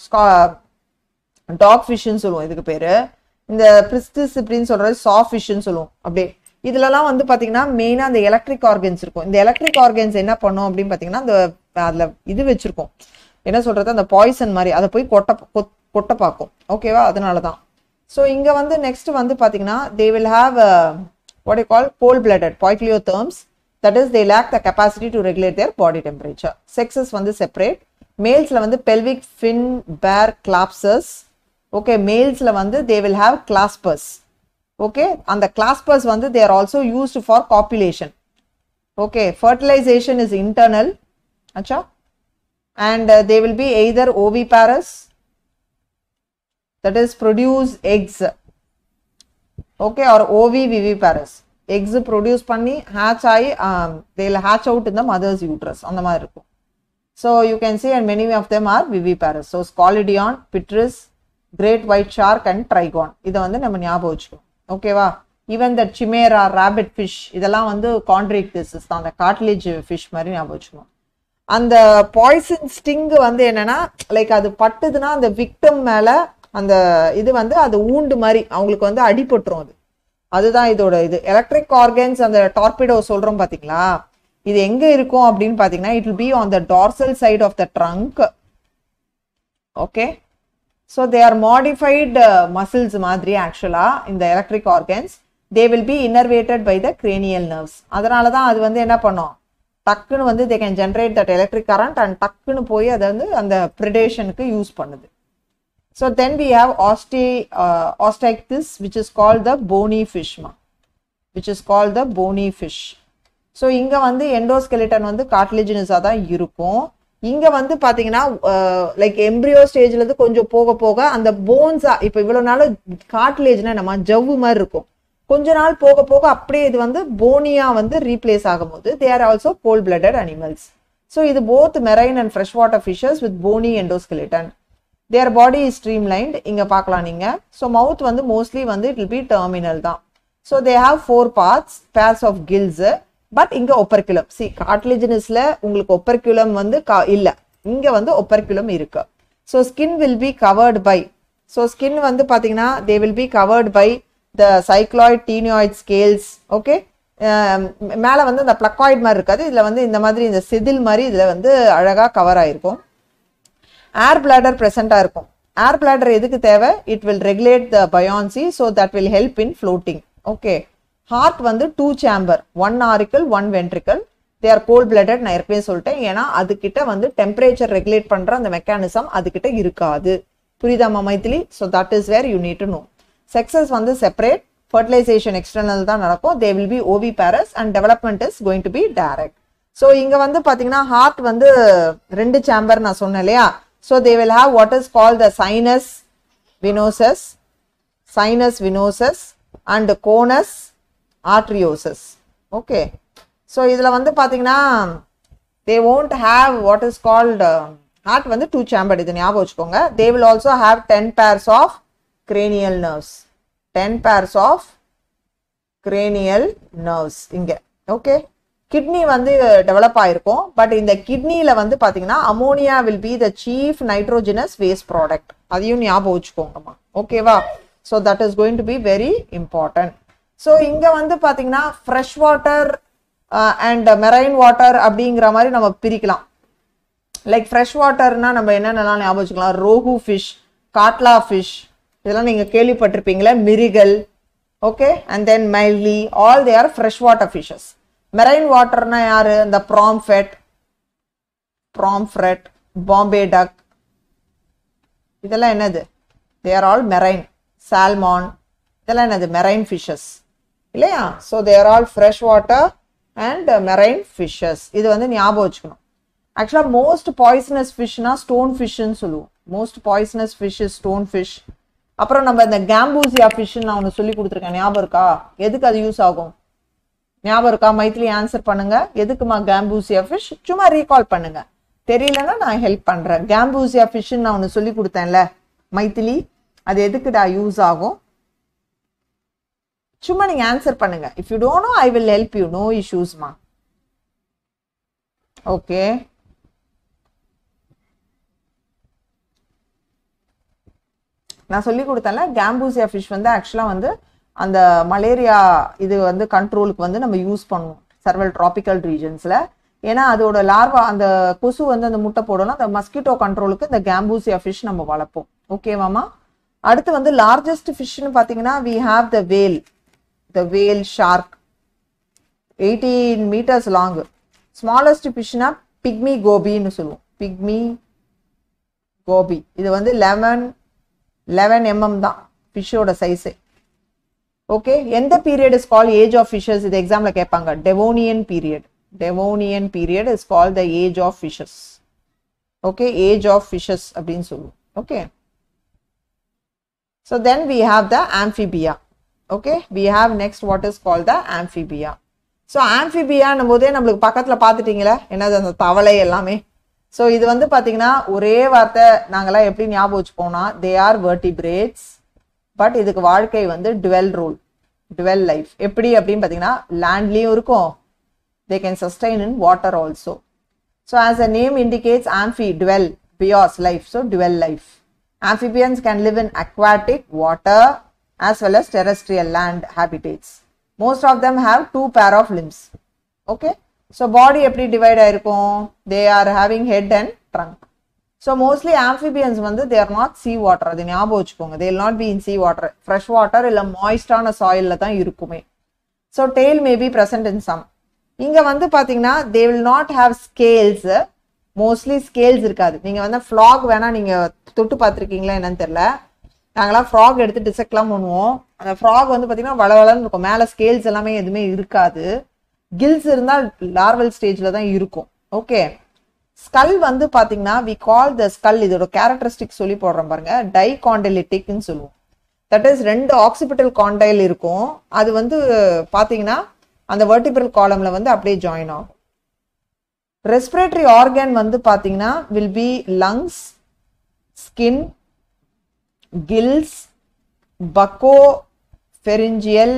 டாக் ஃபிஷ்ன்னு சொல்லுவோம் இதுக்கு பேரு இந்த பிரிஸ்டிஸ் இப்படின்னு சொல்றது சாஃப்ட் ஃபிஷ்ன்னு சொல்லுவோம் அப்படியே இதுலலாம் வந்து பாத்தீங்கன்னா மெயினா அந்த எலக்ட்ரிக் ஆர்கன்ஸ் இருக்கும் இந்த எலக்ட்ரிக் ஆர்கன்ஸ் என்ன பண்ணும் அப்படின்னு பாத்தீங்கன்னா அந்த அதுல இது வச்சிருக்கோம் என்ன சொல்றது அந்த பாய்சன் மாதிரி அதை போய் கொட்ட கொட்ட பார்க்கும் ஓகேவா அதனால தான் ஸோ இங்க வந்து நெக்ஸ்ட் வந்து பாத்தீங்கன்னா they will have what call cold blooded poikilotherms that is they lack the capacity to regulate their body temperature sexes வந்து செப்பரேட் மேல்ஸ்ல வந்து pelvic fin bear claspers okay மேல்ஸ்ல வந்து they will have claspers okay அந்த claspers வந்து they are also used for copulation okay fertilization is internal அச்சா and they will be either oviparous that is produce eggs okay or ovoviviparous X produce பண்ணி hatch ஆகி they'll hatch out இந்த mother's uterus அந்த மாதிரி இருக்கும் so you can see and many of them are viviparous so scoliodon பிட்ரிஸ் great white shark and trygon இதை வந்து நம்ம ஞாபகம் வச்சுக்கணும் ஓகேவா even the chimaera rabbit fish இதெல்லாம் வந்து கான்ட்ரிக்டிசஸ் தான் அந்த காட்லேஜ் ஃபிஷ் மாதிரி ஞாபகம் வச்சுக்கணும் அந்த பாய்சன் ஸ்டிங் வந்து என்னன்னா லைக் அது பட்டுதுன்னா அந்த விக்டம் மேல அந்த இது வந்து அது ஊண்டு மாதிரி அவங்களுக்கு வந்து அடிபட்டுரும் அது அதுதான் இதோட இது எலக்ட்ரிக் ஆர்கன்ஸ் அந்த டார்பிடோ சொல்றோம் பாத்தீங்களா இது எங்க இருக்கும் அப்படின்னு பாத்தீங்கன்னா it will be on the dorsal side of the trunk okay so they are modified muscles மாதிரி ஆக்சுவலா இந்த electric organs they will be innervated by the cranial nerves அதனால தான் அது வந்து என்ன பண்ணும் டக்குன்னு வந்து they can generate that electric current and டக்குன்னு போய் அதை வந்து அந்த ப்ரிடேஷனுக்கு யூஸ் பண்ணுது ஸோ தென் வி ஹாவ் ஆஸ்டி osteichthyes which is call the bony ஃபிஷ்மா which is call the bony fish so இங்கே வந்து எண்டோஸ்கெலிட்டன் வந்து கார்ட்லிஜினஸாக தான் இருக்கும் இங்க வந்து பாத்தீங்கன்னா லைக் எம்ப்ரியோ ஸ்டேஜ்ல இருந்து கொஞ்சம் போக போக அந்த போன்ஸா இப்ப இவ்வளவு நாள் காட்லேஜ்னா நம்ம ஜவ்வு மாதிரி இருக்கும் கொஞ்ச நாள் போக போக அப்படியே இது வந்து போனியா வந்து ரீப்ளேஸ் ஆகும்போது they are also cold blooded animals so இது both marine and fresh water fishes with bony endoskeleton their body is streamlined இங்க பார்க்கலாம் நீங்க ஸோ மவுத் வந்து மோஸ்ட்லி வந்து இட் வில் பி டெர்மினல் தான் so they have four parts pairs of gills but இங்க operculum C கார்ட்லிஜினஸ்ல உங்களுக்கு ஒப்பர்குலம் வந்து இல்ல இங்க வந்து ஒப்பர்குலம் இருக்கு so skin will be covered by so skin வந்து பாத்தீங்கன்னா they will be covered by the cycloid ctenoid scales okay மேல வந்து இந்த பிளக்காய்ட் மாதிரி இருக்காது இதுல வந்து இந்த மாதிரி இந்த செதில் மாதிரி இதுல வந்து அழகா கவர் ஆயிருக்கும் ஏர் பிளாடர் ப்ரெசண்டா இருக்கும் ஏர் பிளாடர் எதுக்கு தேவை it will regulate the buoyancy so that will help in floating okay heart வந்து two chamber one auricle one ventricle they are cold blooded நான் ஏற்கனவே சொல்லிட்டேன் ஏன்னா அதுகிட்ட வந்து டெம்பரேச்சர் ரெகுலேட் பண்ற அந்த மெக்கானிசம் அதுகிட்ட இருக்காது புரியுதாமா Maithili so that is where you need to know sexes வந்து செப்பரேட் ஃபர்டிலைசேஷன் எக்ஸ்டர்னல் தான் நடக்கும் they will be oviparous and development is going to be direct so இங்க வந்து பாத்தீங்கன்னா ஹார்ட் வந்து ரெண்டு சேம்பர் நான் சொன்னேன் இல்லையா so they will have what is call the sinus venosus sinus venosus and conus arteriosus okay so இதில் வந்து பார்த்தீங்கன்னா they won't have what is called heart வந்து டூ சேம்பர்ட் இது ஞாபகம் வச்சுக்கோங்க they will also have ten pairs of cranial nerves ten pairs of cranial nerves இங்க okay kidney வந்து develop ஆயிருக்கும் பட் இந்த கிட்னில வந்து பாத்தீங்கன்னா ammonia will be the chief nitrogenous waste product அதையும் ஞாபகம் வச்சுக்கோங்கம்மா ஓகேவா so that is going to be very important so இங்க வந்து பாத்தீங்கன்னா fresh water and marine water அப்படிங்கிற மாதிரி நம்ம பிரிக்கலாம் லைக் ஃப்ரெஷ் வாட்டர்னா நம்ம என்னென்னலாம் ஞாபகம் வச்சுக்கலாம் ரோஹு ஃபிஷ் காட்லா ஃபிஷ் இதெல்லாம் நீங்கள் கேள்விப்பட்டிருப்பீங்களே mrigal okay and then mainly all they are fresh water fishes marine வாட்டர்னா யாரு இந்த ப்ராம்ஃபெட் ப்ராம்ஃப்ரெட் பாம்பே டக் இதெல்லாம் என்னது they are all marine salmon இதெல்லாம் என்னது மெரைன் ஃபிஷஸ் இல்லையா so they're all fresh water and marine fishes இது வந்து ஞாபகம் வச்சுக்கணும் ஆக்சுவலாக மோஸ்ட் பாய்சனஸ் ஃபிஷ்னா ஸ்டோன் ஃபிஷ்னு சொல்லுவோம் most poisonous fish stone fish அப்புறம் நம்ம இந்த கேம்பூசியா ஃபிஷ்னு நான் ஒன்று சொல்லி கொடுத்துருக்கேன் ஞாபகம் இருக்கா எதுக்கு அது யூஸ் ஆகும் ஞாபகம் இருக்கா மைத்திலி ஆன்சர் பண்ணுங்க எதுக்குமா கேம்பூசியா ஃபிஷ் சும்மா ரீகால் பண்ணுங்க தெரியலன்னா நான் ஹெல்ப் பண்றேன் கேம்பூசியா ஃபிஷ்னு நான் ஒன்று சொல்லி கொடுத்தேன்ல மைத்திலி அது எதுக்குடா யூஸ் ஆகும் சும்மா நீங்க ஆன்சர் பண்ணுங்க if you don't know I will help you no இஷ்யூஸ்மா ஓகே நான் சொல்லி கொடுத்தேன்ல கேம்பூசியா ஃபிஷ் வந்து ஆக்சுவலாக வந்து அந்த மலேரியா இது வந்து கண்ட்ரோலுக்கு வந்து நம்ம யூஸ் பண்ணுவோம் சர்வல் ட்ராபிக்கல் ரீஜன்ஸில் ஏன்னா அதோட லார்வா அந்த கொசு வந்து அந்த முட்டை போடணும் அந்த மஸ்கிட்டோ கண்ட்ரோலுக்கு இந்த கேம்பூசியா ஃபிஷ் நம்ம வளர்ப்போம் ஓகேவாமா அடுத்து வந்து லார்ஜஸ்ட் ஃபிஷ்னு பார்த்தீங்கன்னா we have the whale the whale shark eighteen metres long smallest ஃபிஷ்னா பிக்மி கோபின்னு சொல்லுவோம் பிக்மி கோபி இது வந்து லெவன் லெவன் எம்எம் தான் ஃபிஷ்ஷோட சைஸு ஓகே எந்த period is call age of fishes இது எக்ஸாம்ல கேட்பாங்க Devonian period Devonian period is call the age of fishes okay age of fishes அப்படின்னு சொல்லுவோம் okay so then we have the amphibia okay we have next what is call the amphibia so ஆம்ஃபிபியான்னும் போதே நம்மளுக்கு பக்கத்தில் பார்த்துட்டீங்களா என்னது அந்த தவளை எல்லாமே ஸோ இது வந்து பார்த்தீங்கன்னா ஒரே வார்த்தை நாங்களாம் எப்படி ஞாபகம் வச்சுப்போம்னா தே ஆர் வெர்டிபிரேட்ஸ் பட் இதுக்கு வாழ்க்கை வந்து டுவெல் ரூல் டுவெல் லைஃப் எப்படி அப்படின்னு பார்த்தீங்கன்னா லேண்ட்லேயும் இருக்கும் they can sustain in water also so as a name indicates amphi dual bios life so dual life amphibians can live in aquatic water as well as terrestrial land habitats most of them have two pair of limbs okay so body எப்படி divide ஆயிருக்கும் they are having head and trunk so mostly amphibians வந்து they are not sea water அது ஞாபகம் வச்சுக்கோங்க they will not be in sea water fresh water இல்ல moistஆன soilல தான் இருக்குமே so tail may be present in some இங்க வந்து பாத்தீங்கன்னா they will not have scales mostly scales இருக்காது நீங்க வந்து ஃப்ளாக் வேணா நீங்க தொட்டு பார்த்துருக்கீங்களா என்னன்னு தெரியல நாங்களாம் ஃப்ராக் எடுத்து டிசெக்ட்லாம் பண்ணுவோம் அந்த ஃப்ராக் வந்து பார்த்தீங்கன்னா வளவளன்னு இருக்கும் மேலே ஸ்கேல்ஸ் எல்லாமே எதுவுமே இருக்காது கில்ஸ் இருந்தால் லார்வல் ஸ்டேஜில் தான் இருக்கும் ஓகே ஸ்கல் வந்து பார்த்தீங்கன்னா வி கால் த ஸ்கல் இதோட கேரக்டரிஸ்டிக் சொல்லி போடுறோம் பாருங்க டை காண்டலிட்டிக்னு சொல்லுவோம் தட் இஸ் ரெண்டு ஆக்சிபிட்டல் காண்டைல் இருக்கும் அது வந்து பார்த்தீங்கன்னா அந்த வெர்டிபிரல் காலம்ல வந்து அப்படியே ஜாயின் ஆகும் ரெஸ்பிரேட்டரி ஆர்கன் வந்து பார்த்தீங்கன்னா will be lungs skin gills buccopharyngeal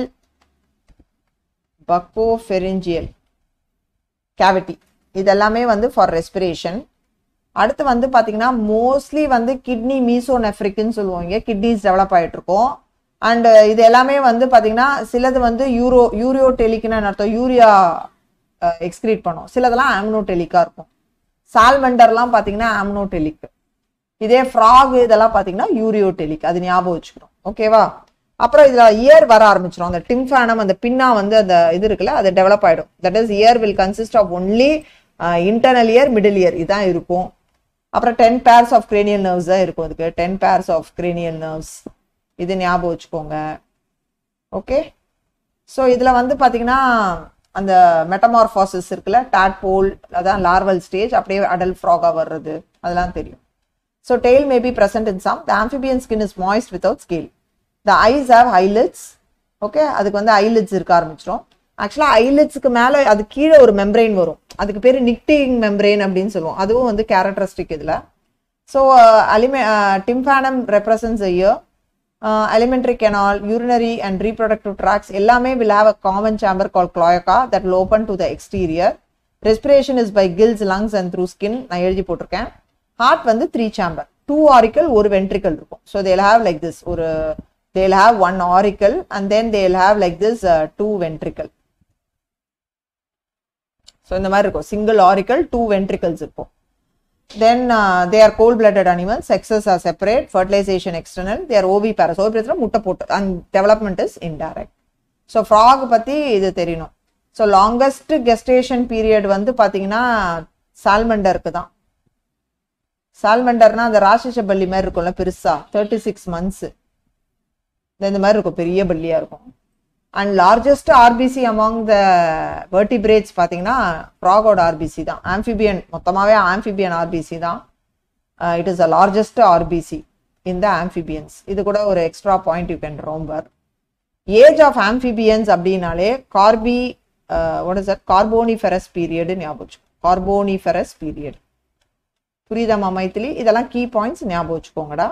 buccopharyngeal cavity இதெல்லாமே வந்து ஃபார் ரெஸ்பிரேஷன் அடுத்து வந்து பார்த்தீங்கன்னா மோஸ்ட்லி வந்து கிட்னி மீசோனெஃப்ரிக்னு சொல்லுவாங்க கிட்னிஸ் டெவலப் ஆகிட்டு இருக்கும் அண்ட் இது எல்லாமே வந்து பார்த்தீங்கன்னா சிலது வந்து யூரோ யூரியோ டெலிக்குன்னு அர்த்தம் யூரியா எக்ஸ்கிரீட் பண்ணும் சிலதெல்லாம் ஆம்னோடெலிக்கா இருக்கும் சால்மெண்டர்லாம் பார்த்தீங்கன்னா ஆம்னோடெலிக் இதே ஃப்ராக் இதெல்லாம் பார்த்தீங்கன்னா யூரியோடெலிக் அது ஞாபகம் வச்சுக்கிறோம் ஓகேவா அப்புறம் இதுல இயர் வர ஆரம்பிச்சிடும் அந்த டிம்ஃபானம் அந்த பின்னா வந்து அந்த இது இருக்குல்ல அது டெவலப் ஆயிடும் that is ear will consist of only internal ear middle ear இதான் இருக்கும் அப்புறம் ten pairs of cranial nerves தான் இருக்கும் அதுக்கு ten pairs of cranial nerves இது ஞாபகம் வச்சுக்கோங்க ஓகே ஸோ இதில் வந்து பார்த்தீங்கன்னா அந்த மெட்டமார்பாசிஸ் இருக்குல்ல டாட்போல் அதான் லார்வல் ஸ்டேஜ் அப்படியே அடல் ஃப்ராகாக வர்றது அதெல்லாம் தெரியும் so tail may be present in some the amphibian skin is moist without scale the eyes have eyelids okay அதுக்கு வந்து ஐலிட்ஸ் இருக்க ஆரம்பிச்சிடும் ஆக்சுவலாக ஐலிட்ஸுக்கு மேலே அது கீழே ஒரு மெம்பரெயின் வரும் அதுக்கு பேர் நிக்டிங் மெம்பரெயின் அப்படின்னு சொல்லுவோம் அதுவும் வந்து கேரக்டரிஸ்டிக் இதில் ஸோ அலிமே tympanum represents ear elementary canal urinary and reproductive tracts எல்லாமே will have a common chamber called cloaca that will open to the exterior respiration is by gills lungs and through skin நான் எழுதி போட்டிருக்கேன் heart வந்து three chamber two auricle ஒரு ventricle இருக்கும் so they'll have like this ஒரு they'll have one auricle and then they'll have like this two ventricle so இந்த மாதிரி இருக்கும் சிங்கிள் ஆரிக்கல் டூ வென்ட்ரிக்கல்ஸ் இருக்கும் then they are cold blooded animals sexes are separate fertilisation external they're oviparous oviparous முட்டை போட்டு and development is indirect so frog பற்றி இது தெரியணும் so longest gestation period வந்து பார்த்தீங்கன்னா சால்மண்டருக்கு தான் சால்மண்டர்னா அந்த ராட்சச பள்ளி மாதிரி இருக்கும்ல பெருசா தேர்ட்டி சிக்ஸ் மந்த்ஸ் இந்த மாதிரி இருக்கும் பெரிய பள்ளியா இருக்கும் and largest RBC among the vertebrates பார்த்தீங்கன்னா ஃப்ராகோட ஆர்பிசி தான் ஆம்ஃபிபியன் மொத்தமாகவே ஆம்ஃபிபியன் ஆர்பிசி தான் it is a largest RBC இந்த ஆம்ஃபிபியன்ஸ் இது கூட ஒரு extra point you can remember age of amphibians அப்படின்னாலே கார்பி what is at carboniferous period ஞாபகம் கார்போனிஃபெரஸ் பீரியட் புரியுதாமா மைத்திலி இதெல்லாம் கீ பாயிண்ட்ஸ் ஞாபகம் வச்சுக்கோங்கடா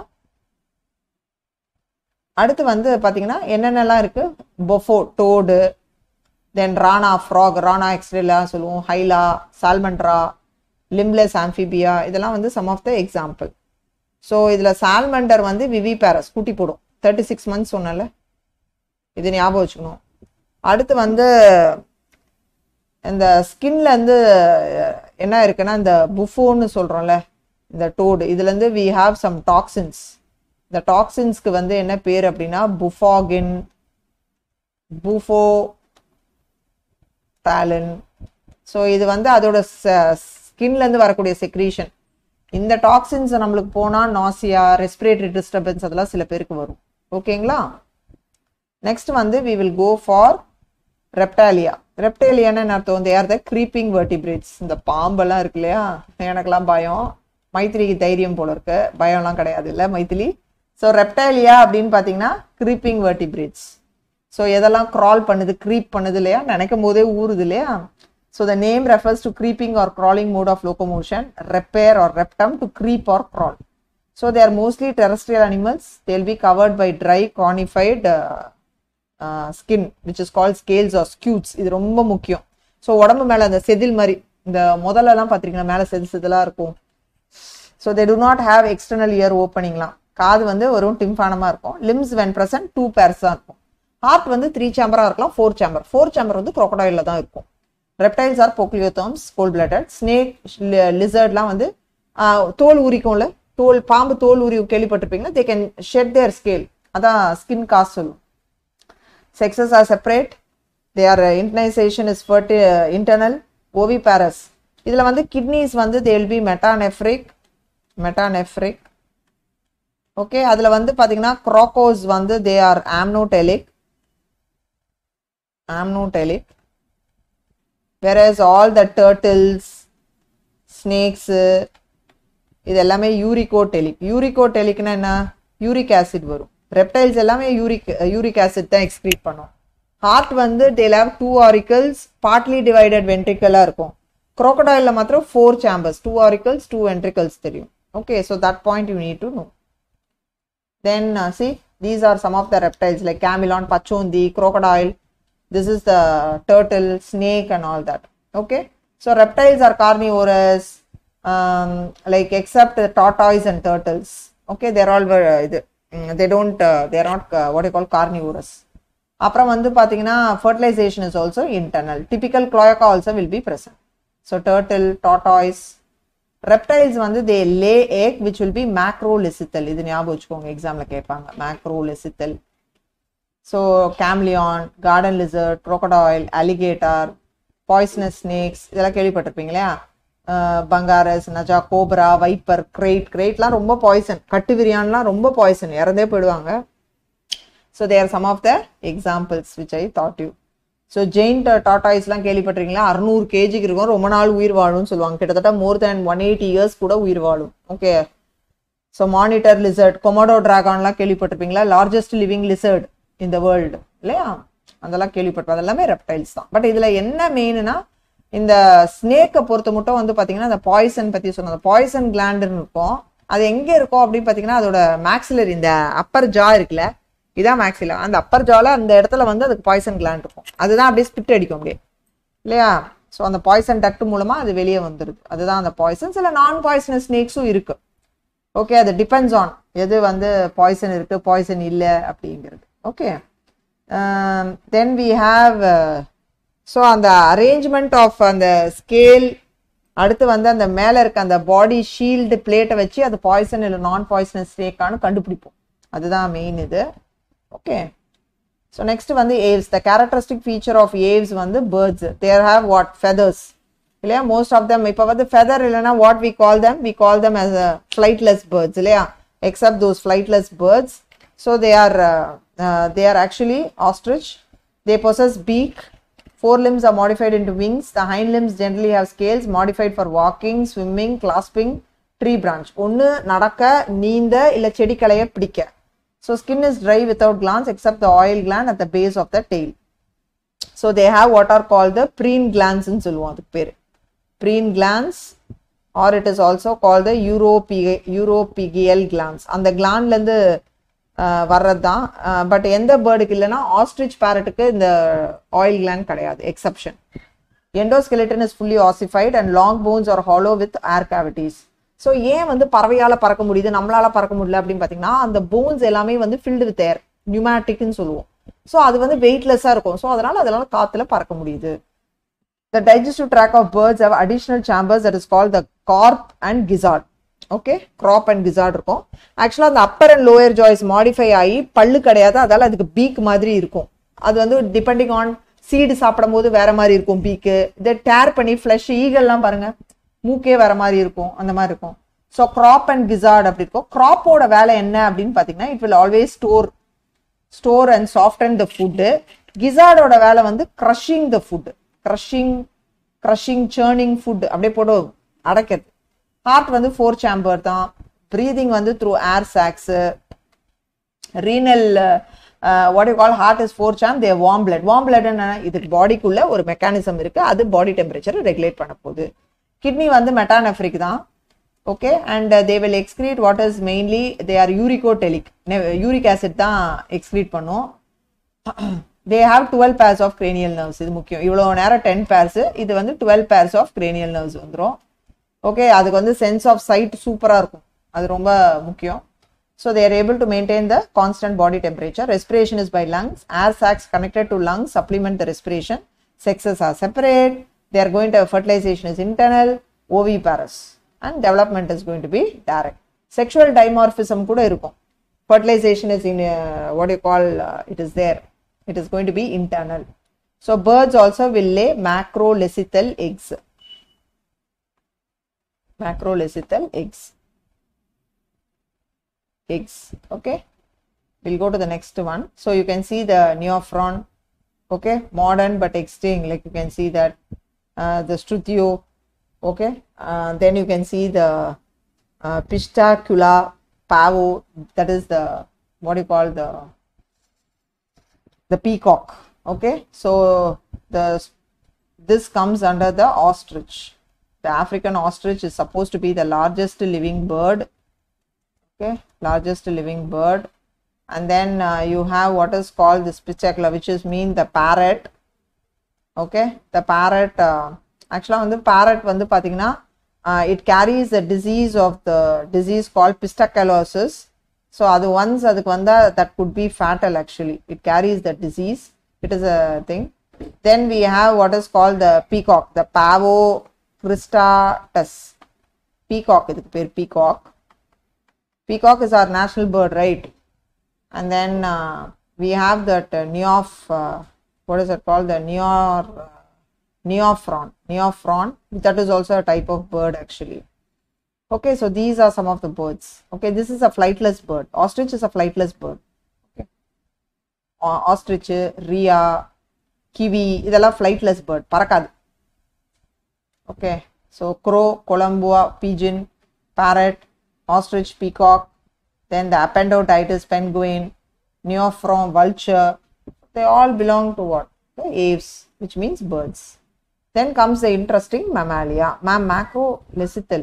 அடுத்து வந்து பார்த்தீங்கன்னா என்னென்னலாம் இருக்கு Bufo toad then Rana frog Rana எக்ஸ்ரேலாம் சொல்லுவோம் ஹைலா சால்மண்ட்ரா லிம்லெஸ் ஆம்ஃபிபியா இதெல்லாம் வந்து some of the example so இதில் சால்மண்டர் வந்து விவி பேரஸ் கூட்டி போடும் தேர்ட்டி சிக்ஸ் மந்த்ஸ் சொன்னல இது ஞாபகம் வச்சுக்கணும் அடுத்து வந்து இந்த ஸ்கின்ல இருந்து என்ன இருக்குன்னா இந்த புஃபோன்னு சொல்றோம்ல இந்த டோடு இதுல இருந்து வி ஹாவ் சம் டாக்ஸின்ஸ் இந்த டாக்ஸின்ஸ்க்கு வந்து என்ன பேர் அப்படின்னா புஃபாகின் புஃபோ டாலன் ஸோ இது வந்து அதோட ஸ்கின்ல இருந்து வரக்கூடிய செக்ரீஷன் இந்த டாக்ஸின்ஸ் நம்மளுக்கு போனா நாசியா ரெஸ்பிரேட்டரி டிஸ்டர்பன்ஸ் அதெல்லாம் சில பேருக்கு வரும் ஓகேங்களா நெக்ஸ்ட் வந்து we will go for Reptilia ரெப்டேலியான்னு என்ன அர்த்தம் they are the creeping vertebrates இந்த பாம்பெல்லாம் இருக்கு இல்லையா எனக்கெல்லாம் பயம் மைத்திலிக்கு தைரியம் போல இருக்கு பயம்லாம் கிடையாது இல்லை மைத்திலி ஸோ ரெப்டாலியா அப்படின்னு பார்த்தீங்கன்னா க்ரீப்பிங் வெர்டிபிரேட்ஸ் ஸோ எதெல்லாம் க்ரால் பண்ணுது க்ரீப் பண்ணுது இல்லையா நினைக்கும் போதே ஊறுது இல்லையா so the name refers to creeping or crawling mode of locomotion repere or reptum to creep or crawl so they are mostly terrestrial animals they'll be covered by dry cornified skin which is call scales or scutes இது ரொம்ப முக்கியம் so உடம்பு மேலே அந்த செதில் மாதிரி இந்த முதல்லலாம் பார்த்துருக்கீங்களா மேலே செதில் செதிலாக இருக்கும் so they do not have external ear ஓப்பனிங்லாம் காது வந்து வெறும் டிம்பானமாக இருக்கும் limbs when present two pairs தான் இருக்கும் ஹார்ட் வந்து த்ரீ சேம்பராக இருக்கலாம் ஃபோர் சேம்பர் ஃபோர் சேம்பர் வந்து crocodile தான் இருக்கும் reptiles are poikilotherms cold blooded snake லிசர்ட்லாம் வந்து தோல் உரிக்கும்ல தோல் பாம்பு தோல் உரி கேள்விப்பட்டிருப்பீங்களா they can shed their scale அதான் ஸ்கின் காஸ்ட் சொல்லும் sexes are separate their uh, internalization is ferti uh, internal oviparous இதுல வந்து கிட்னிஸ் வந்து they will be metanephric metanephric okay அதுல வந்து பாத்தீங்கன்னா crocos வந்து they are amnotelic amnotelic whereas all the turtles snakes இது எல்லாமே யூரிகோடெலிக் யூரிகோடெலிக்னா என்ன யூரிக் ஆசிட் வரும் ரெப்டைல்ஸ் எல்லாமே யூரிக் யூரிக் ஆசிட் தான் எக்ஸ்க்ரீட் பண்ணும் ஹார்ட் வந்து they'll have two auricles partly divided வென்ட்ரிக்கலாக இருக்கும் crocodile மாத்திரம் four chambers two auricles two ventricles தெரியும் okay so that point you need to know then see these are some of the reptiles like chameleon பச்சோந்தி crocodile this is the turtle snake and all that okay so reptiles are carnivorous um, like except the tortoise and turtles okay they're all very, இது mm, they don't uh, they're not uh, what you call carnivorous அப்புறம் வந்து பார்த்தீங்கன்னா fertilization is also internal typical cloaca also will be present so turtle tortoise reptiles வந்து they lay egg which will be macrolithal இது ஞாபகம் வச்சுக்கோங்க எக்ஸாம்ல கேட்பாங்க macrolithal so chameleon garden lizard crocodile alligator poisonous snakes இதெல்லாம் கேள்விப்பட்டிருப்பீங்க இல்லையா Bungarus Naja cobra viper krait கிரேட்லாம் ரொம்ப பாய்சன் கட்டு விரியான்லாம் ரொம்ப பாய்சன் இறந்தே போயிடுவாங்க so they're some of the examples which I thought you so giant டாட்டாய்ஸ்லாம் கேள்விப்பட்டிருக்கீங்களா அறுநூறு கேஜிக்கு இருக்கும் ரொம்ப நாள் உயிர் வாழும்னு சொல்லுவாங்க கிட்டத்தட்ட more than one eighty years கூட உயிர் வாழும் okay so monitor lizard Komodo டிராகான்லாம் கேள்விப்பட்டிருப்பீங்களா லார்ஜஸ்ட் லிவிங் லிசர்ட் இந்த வேர்ல்டு இல்லையா அதெல்லாம் கேள்விப்பட்டோம் அதெல்லாமே ரெப்டைல்ஸ் தான் பட் இதுல என்ன மெயின்னா இந்த ஸ்னேக்கை பொறுத்த மட்டும் வந்து பாத்தீங்கன்னா அந்த பாய்சன் பத்தி சொன்ன அந்த பாய்சன் கிளாண்டுன்னு இருக்கும் அது எங்க இருக்கும் அப்படின்னு பாத்தீங்கன்னா அதோட மேக்ஸிலர் இந்த அப்பர் ஜா இருக்குல்ல இதான் மேக்ஸிலா அந்த அப்பர் ஜால அந்த இடத்துல வந்து அதுக்கு பாய்சன் கிளாண்ட் இருக்கும் அதுதான் அப்படியே ஸ்பிட் அடிக்கும் அப்படியே இல்லையா ஸோ அந்த பாய்சன் டக்ட் மூலமா அது வெளியே வந்துடுது அதுதான் அந்த பாய்சன் சில நான் பாய்சனஸ் ஸ்னேக்ஸும் இருக்கு ஓகே அது டிபெண்ட்ஸ் ஆன் எது வந்து பாய்சன் இருக்கு பாய்சன் இல்லை அப்படிங்கிறது okay then we have so அந்த அரேஞ்ச்மெண்ட் ஆஃப் அந்த ஸ்கேல் அடுத்து வந்து அந்த மேலே இருக்க அந்த பாடி ஷீல்டு பிளேட்டை வச்சு அது பாய்சன் இல்லை நான் பாய்சனஸ் ஸ்னேக்கானு கண்டுபிடிப்போம் அதுதான் மெயின் இது ஓகே ஸோ நெக்ஸ்ட் வந்து Aves the characteristic feature of Aves வந்து birds they're have what feathers இல்லையா மோஸ்ட் ஆஃப் தம் இப்போ வந்து ஃபெதர் இல்லைன்னா what we call them we call them as a flightless birds இல்லையா except those flightless birds so they are they are actually ostrich they possess beak Four limbs are modified into wings. The hind limbs generally have scales modified for walking, swimming, clasping, tree branch. ஒன்று நடக்க நீந்த இல்லை செடிக்கலைய பிடிக்க so skin is dry without glands except the oil gland at the base of the tail so they have what are call the preen கிளான்ஸ்ன்னு சொல்லுவோம் அதுக்கு பேர் preen glands or it is also call the யூரோபி uropygial glands அந்த கிளான்லேருந்து வர்றது தான் but எந்த பேர்டுக்கு இல்லைன்னா ஆஸ்ட்ரிச் பேரட்டுக்கு இந்த ஆயில் கிளாண்ட் கிடையாது exception endoskeleton is fully ossified and long bones are hollow with air cavities so ஏன் வந்து பறவையால் பறக்க முடியுது நம்மளால பறக்க முடியல அப்படின்னு பார்த்தீங்கன்னா அந்த போன்ஸ் எல்லாமே வந்து ஃபில்டு வித் ஏர் நியூமேட்டிக்னு சொல்லுவோம் ஸோ அது வந்து வெயிட்லெஸ்ஸாக இருக்கும் ஸோ அதனால அதனால காற்றுல பறக்க முடியுது The digestive tract of birds have additional chambers that is called the corp and gizzard. Okay crop and gizzard இருக்கும் ஆக்சுவலாக அந்த upper and lower jaws modify ஆகி பல்லு கிடையாது அதால அதுக்கு பீக் மாதிரி இருக்கும் அது வந்து டிபெண்டிங் ஆன் சீடு சாப்பிடும் போது வேற மாதிரி இருக்கும் பீக்கு இதை டேர் பண்ணி ஃப்ளஷ் ஈகல்லாம் பாருங்க மூக்கே வேற மாதிரி இருக்கும் அந்த மாதிரி இருக்கும் ஸோ க்ராப் அண்ட் கிசார்ட் அப்படி இருக்கும் க்ராப்போட வேலை என்ன அப்படின்னு பார்த்தீங்கன்னா it will always store store and soften the food கிசார்டோட வேலை வந்து crushing the food crushing crushing churning food அப்படியே போட்டு அடைக்கிறது ஹார்ட் வந்து ஃபோர் சேம்பர் தான் ப்ரீதிங் வந்து through air sacs renal what you call heart is four சாம் they warm blood warm blood என்ன இதுக்கு பாடிக்குள்ள ஒரு மெக்கானிசம் இருக்கு அது பாடி டெம்பரேச்சரை ரெகுலேட் பண்ண போகுது கிட்னி வந்து மெட்டானெஃப்ரிக் தான் okay and they will excrete what is mainly they are uricotelic uric acid தான் எக்ஸ்கிரீட் பண்ணும் they have twelve pairs of cranial nerves இது முக்கியம் இவ்வளோ நேரம் டென் பேர்ஸ் இது வந்து twelve pairs of cranial nerves வந்துடும் ஓகே அதுக்கு வந்து சென்ஸ் ஆஃப் சைட் சூப்பராக இருக்கும் அது ரொம்ப முக்கியம் so they're able to maintain the constant body temperature respiration is by lungs air sacs connected to lungs supplement the respiration sexes are separate they are going to fertilization is internal oviparous and development is going to be direct sexual dimorphism கூட இருக்கும் fertilization is in uh, what you call uh, it is there it is going to be internal so birds also will lay macrolecital eggs macrolecital eggs eggs okay we'll go to the next one so you can see the neophron okay modern but extinct like you can see that uh, the struthio okay uh, then you can see the uh, pistacula pavo that is the what do you call the the peacock okay so the this comes under the ostrich the african ostrich is supposed to be the largest living bird okay largest living bird and then uh, you have what is called the spicula which is mean the parrot okay the parrot uh, actually வந்து parrot வந்து பாத்தீங்கன்னா uh, it carries the disease of the disease called pistachilosis so அது once அதுக்கு வந்தா that could be fatal actually it carries the disease it is a thing then we have what is called the peacock the pavo cristatus peacock இதுக்கு பேர் peacock peacock is our national bird right and then uh, we have that uh, neof uh, what is it called the neor uh, neophron neophron that is also a type of bird actually okay so these are some of the birds okay this is a flightless bird ostrich is a flightless bird okay O- ostrich ria kiwi இதெல்லாம் flightless bird பறக்காது okay so crow columbua pigeon parrot ostrich peacock then the appendotitis penguin neophron vulture they all belong to what the aves which means birds then comes the interesting mammalia ma'am macrolecital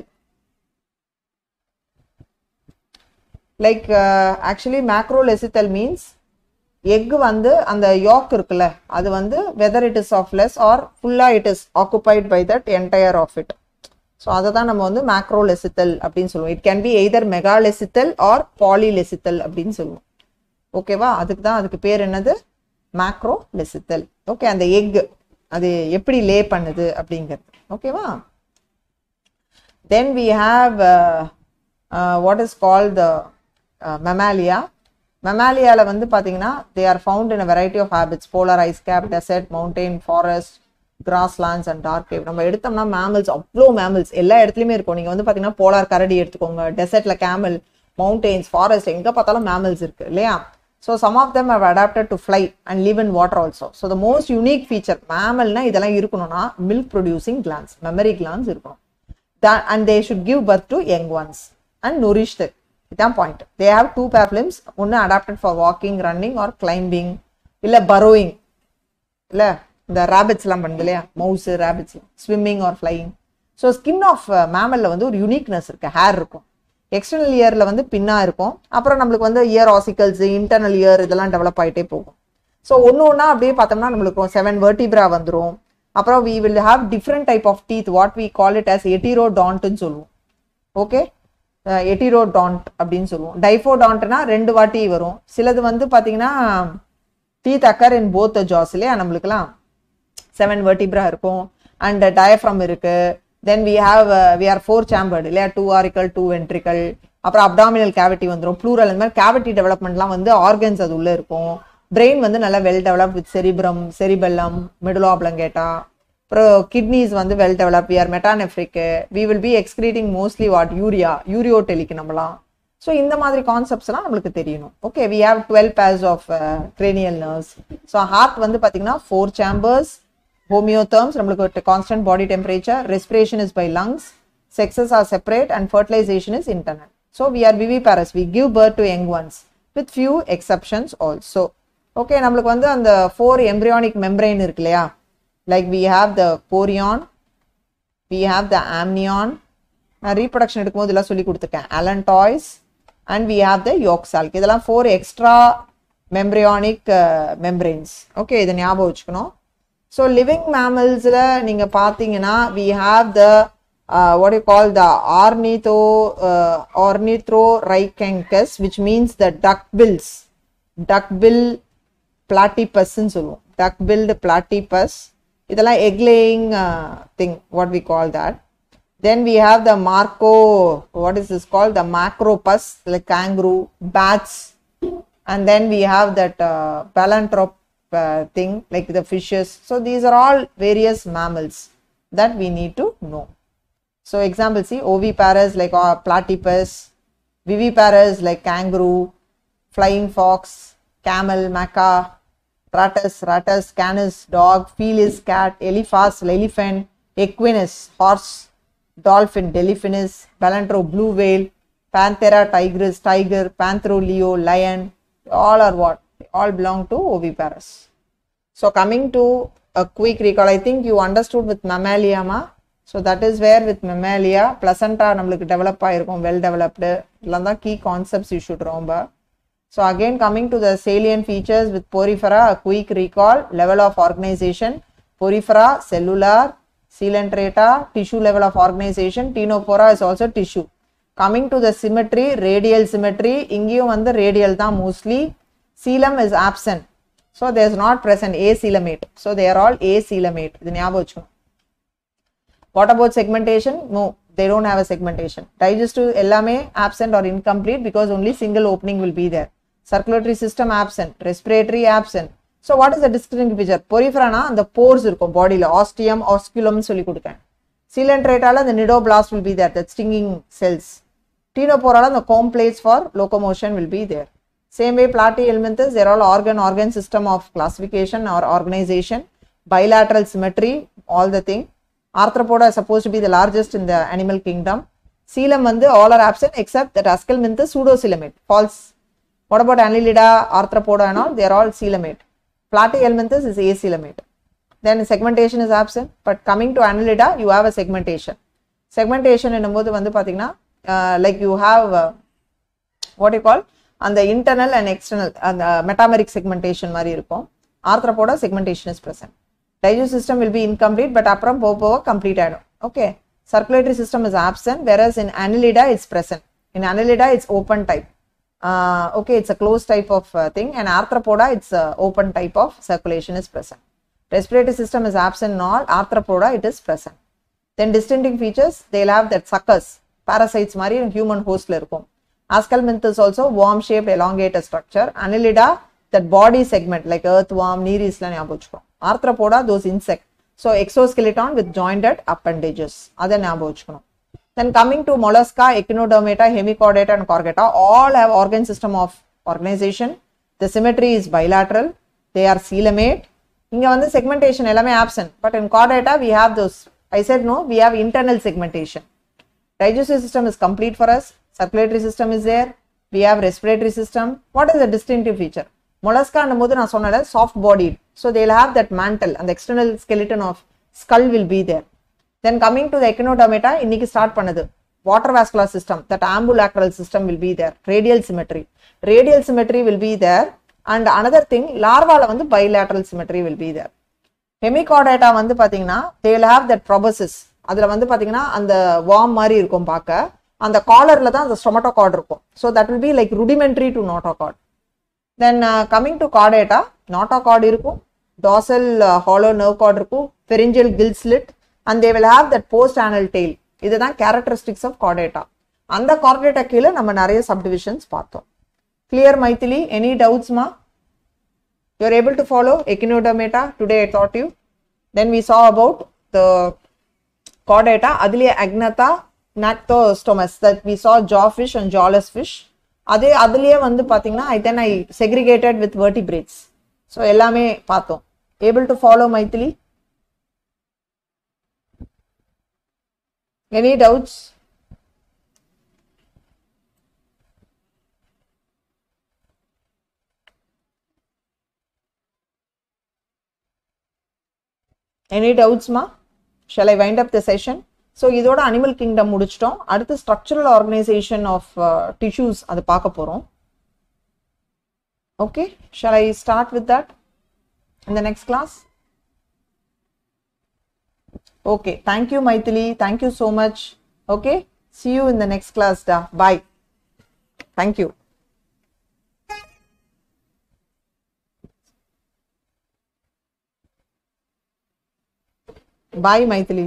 like uh, actually macrolecital means egg வந்து அந்த yolk இருக்குல்ல அது வந்து whether it is of less or ஃபுல்லா it is occupied by that entire of it so அதை தான் நம்ம வந்து மேக்ரோலெசித்தல் அப்படின்னு சொல்லுவோம் it can be either megalecithal or polylecithal அப்படின்னு சொல்லுவோம் ஓகேவா அதுக்கு தான் அதுக்கு பேர் என்னது மேக்ரோலெசித்தல் ஓகே அந்த எக் அது எப்படி லே பண்ணுது அப்படிங்கிறது ஓகேவா then we have what is call the Mammalia மெமாலியாவில் வந்து பார்த்தீங்கன்னா they are found in a variety of habits polar ice cap desert mountain forest grasslands and dark cave நம்ம எடுத்தோம்னா மேமல்ஸ் அவ்வளோ மேமல்ஸ் எல்லா இடத்துலையுமே இருக்கும் நீங்கள் வந்து பார்த்தீங்கன்னா போலார் கரடி எடுத்துக்கோங்க டெசர்ட்ல கேமல் மவுண்டெயின்ஸ் ஃபாரஸ்ட் எங்கே பார்த்தாலும் மேமல்ஸ் இருக்கு இல்லையா so some of them have adapted to fly and live in water also so the most unique feature மேமல்னா இதெல்லாம் இருக்கணும்னா milk producing glands mammary glands இருக்கணும் and they should give birth to young ones and nourish the இதான் point they have two pair limbs ஒன்று adapted for walking running or climbing இல்லை burrowing இல்லை இந்த ரேபிட்ஸ்லாம் பண்ணுது இல்லையா mouse rabbits swimming or flying so skin of மேமலில் வந்து ஒரு யூனிக்னஸ் இருக்கு ஹேர் இருக்கும் எக்ஸ்டர்னல் இயரில் வந்து பின்னா இருக்கும் அப்புறம் நம்மளுக்கு வந்து இயர் ஆசிக்கல்ஸ் இன்டர்னல் இயர் இதெல்லாம் டெவலப் ஆகிட்டே போகும் ஸோ ஒன்று ஒன்றா அப்படியே பார்த்தோம்னா நம்மளுக்கு செவன் வெர்டிப்ரா வந்துடும் அப்புறம் we will have different type of teeth what we call it as எட்டிரோடான்ட்னு சொல்லுவோம் ஓகே எட்டிரோடான்ட் அப்படின்னு சொல்லுவோம் டைஃபோடான்ட்னா ரெண்டு வாட்டி வரும் சிலது வந்து பார்த்தீங்கன்னா teeth occur in both jaws இல்லையா நம்மளுக்குலாம் செவன் வெர்டிப்ரா இருக்கும் அண்ட் டயஃப்ரம் இருக்கு then we have we are four chambered இல்லையா டூ ஆரிக்கல் டூ வென்ட்ரிக்கல் அப்புறம் அப்டாமினல் கேவிட்டி வந்துடும் ப்ளூரல் இந்த மாதிரி கேவிட்டி டெவலப்மெண்ட்லாம் வந்து ஆர்கன்ஸ் அது உள்ள இருக்கும் பிரெயின் வந்து நல்லா well develop with cerebrum cerebellum medulla oblongata அப்புறம் கிட்னிஸ் வந்து well develop we are metanephric we will be excreting mostly what urea ureotelic நம்மலாம் ஸோ இந்த மாதிரி கான்செப்ட்ஸ்லாம் நம்மளுக்கு தெரியணும் okay we have twelve pairs of cranial nerves so heart வந்து பார்த்தீங்கன்னா ஃபோர் சேம்பர்ஸ் ஹோமியோதர்ம்ஸ் நம்மளுக்கு constant body temperature respiration is by lungs sexes are separate and fertilization is internal. So we are viviparous. We give birth to young ones with few exceptions also. Okay, நம்மளுக்கு வந்து அந்த four embryonic membrane இருக்கு இல்லையா like we have the chorion we have the amnion நான் reproduction எடுக்கும்போது இதெல்லாம் சொல்லி கொடுத்துருக்கேன் allantois and we have the yolk sac இதெல்லாம் four extra embryonic membranes okay இதை ஞாபகம் வச்சுக்கணும் ஸோ லிவிங் மேமல்ஸில் நீங்கள் பார்த்தீங்கன்னா we have the what you call the ornitho uh, ornithorhynchus which means the duckbills duckbill platypus ன்னு சொல்லுவோம் duck-billed platypus இதெல்லாம் egg laying uh, thing what we call that then we have the marco what is this called the macropus like kangaroo bats and then we have that uh, palanthrope uh, thing like the fishes so these are all various mammals that we need to know so example see oviparous like uh, platypus, viviparous like kangaroo, flying fox, camel, maca, ratus, ratus, canis, dog, felis, cat, elephas, elephant, equinus, horse, dolphin, delphinus, balantro, blue whale, panthera, tigris, tiger, panthero, leo, lion, all are what? They all belong to oviparous. So coming to a quick recall, I think you understood with mammalia, ma. So that is where with mammalia placenta நம்மளுக்கு develop ஆகிருக்கும் well developed இதெல்லாம் தான் key concepts issued ரொம்ப so again coming to the salient features with porifera quick recall level of organisation porifera cellular coelenterata tissue level of organisation ctenophora is also tissue coming to the symmetry radial symmetry இங்கேயும் வந்து radial தான் mostly coelom is absent so there is not present a coelomate so they're all a coelomate இது ஞாபகம் வச்சுக்கணும் What about segmentation? No, they don't have a segmentation. Digestive எல்லாமே absent or incomplete because only single opening will be there. Circulatory system absent, respiratory absent. So what is the distinct feature? Porifera அந்த pores இருக்கும் பாடியில் ostium, osculum சொல்லி கொடுத்தேன் சீலன்ட்ரேட்டால அந்த nidoblast will be there, that stinging cells. Tenoporaல the comb plates for locomotion will be there. Same way platyhelminthes, they're all organ organ system of classification or organization. Bilateral symmetry, all the thing. Arthropoda is supposed to be the largest in the animal kingdom. Coelom வந்து all are absent except that Ascalminthus pseudocoelomate. False. What about Annelida, Arthropoda and all? They are all coelomate. Platyhelminthes is acoelomate. Then segmentation is absent. But coming to Annelida, you have a segmentation. Segmentation என்னும்போது வந்து பார்த்தீங்கன்னா like you have what you call அந்த internal and external அந்த metameric segmentation மாதிரி இருக்கும் arthropoda segmentation is present digest system will be incomplete but அப்புறம் போக போக கம்ப்ளீட் ஆயிடும் okay circulatory system is absent versus in annelida it's present in annelida it's open type okay it's a closed type of uh, thing and arthropoda it's a open type of circulation is present respiratory system is absent in all arthropoda it is present then distinctive features they'll have that suckers parasites மாதிரி human hostல இருக்கும் ascalminth is also worm shaped elongated structure annelida that body segment like earthworm nereisலாம் ஞாபகம் வச்சுக்கோம் arthropoda those insect so exoskeleton with jointed appendages அதை ஞாபகம் வச்சுக்கணும் then coming to mollusca echinodermata hemichordata and chordata all have organ system of organization the symmetry is bilateral they are coelomate இங்க வந்து segmentation எல்லாமே absent but in chordata we have those i said no we have internal segmentation digestive system is complete for us circulatory system is there we have respiratory system what is the distinctive feature mollusca போது நான் சொன்னல soft bodied so they'll have that mantle and the external skeleton of skull will be there then coming to the echinodermata இன்னைக்கு start பண்ணுது water vascular system that ambulacral system will be there radial symmetry radial symmetry will be there and another thing larvaல வந்து bilateral symmetry will be there hemichordata வந்து பாத்தீங்கன்னா they will have that proboscis அதுல வந்து பாத்தீங்கன்னா அந்த warm மாதிரி இருக்கும் பார்க்க அந்த காலர்ல தான் அந்த ஸ்டொமட்டோகார்ட் இருக்கும் so that will be like rudimentary to notochord then coming to chordata notochord இருக்கும் டாசல் ஹாலோ நர்வ் கார்ட் இருக்கும் pharyngeal gill slit and they will have that post anal tail இதுதான் கேரக்டரிஸ்டிக்ஸ் ஆஃப் கார்டேட்டா அந்த chordata கீழே நம்ம நிறைய subdivisions பார்த்தோம் clear Maithili any டவுட்ஸ்மா you're able to follow echinodermata today i taught you then we saw about the chordata அதுலயே agnatha nactostomus that we saw jawfish and jawless fish அதே அதுலயே வந்து பாத்தீங்கன்னா i then i segregated with vertebrates so எல்லாமே பார்த்தோம் able to follow Maithili any doubts any டவுட்ஸ்மா shall I wind up the session so இதோட animal kingdom முடிச்சிட்டோம் அடுத்து ஸ்ட்ரக்சரல் ஆர்கனைசேஷன் ஆஃப் டிஷ்யூஸ் அது பார்க்க போகிறோம் okay shall I start with that இந்த next class okay thank you Maithili thank you so much okay see you in the next class டா bye thank you bye Maithili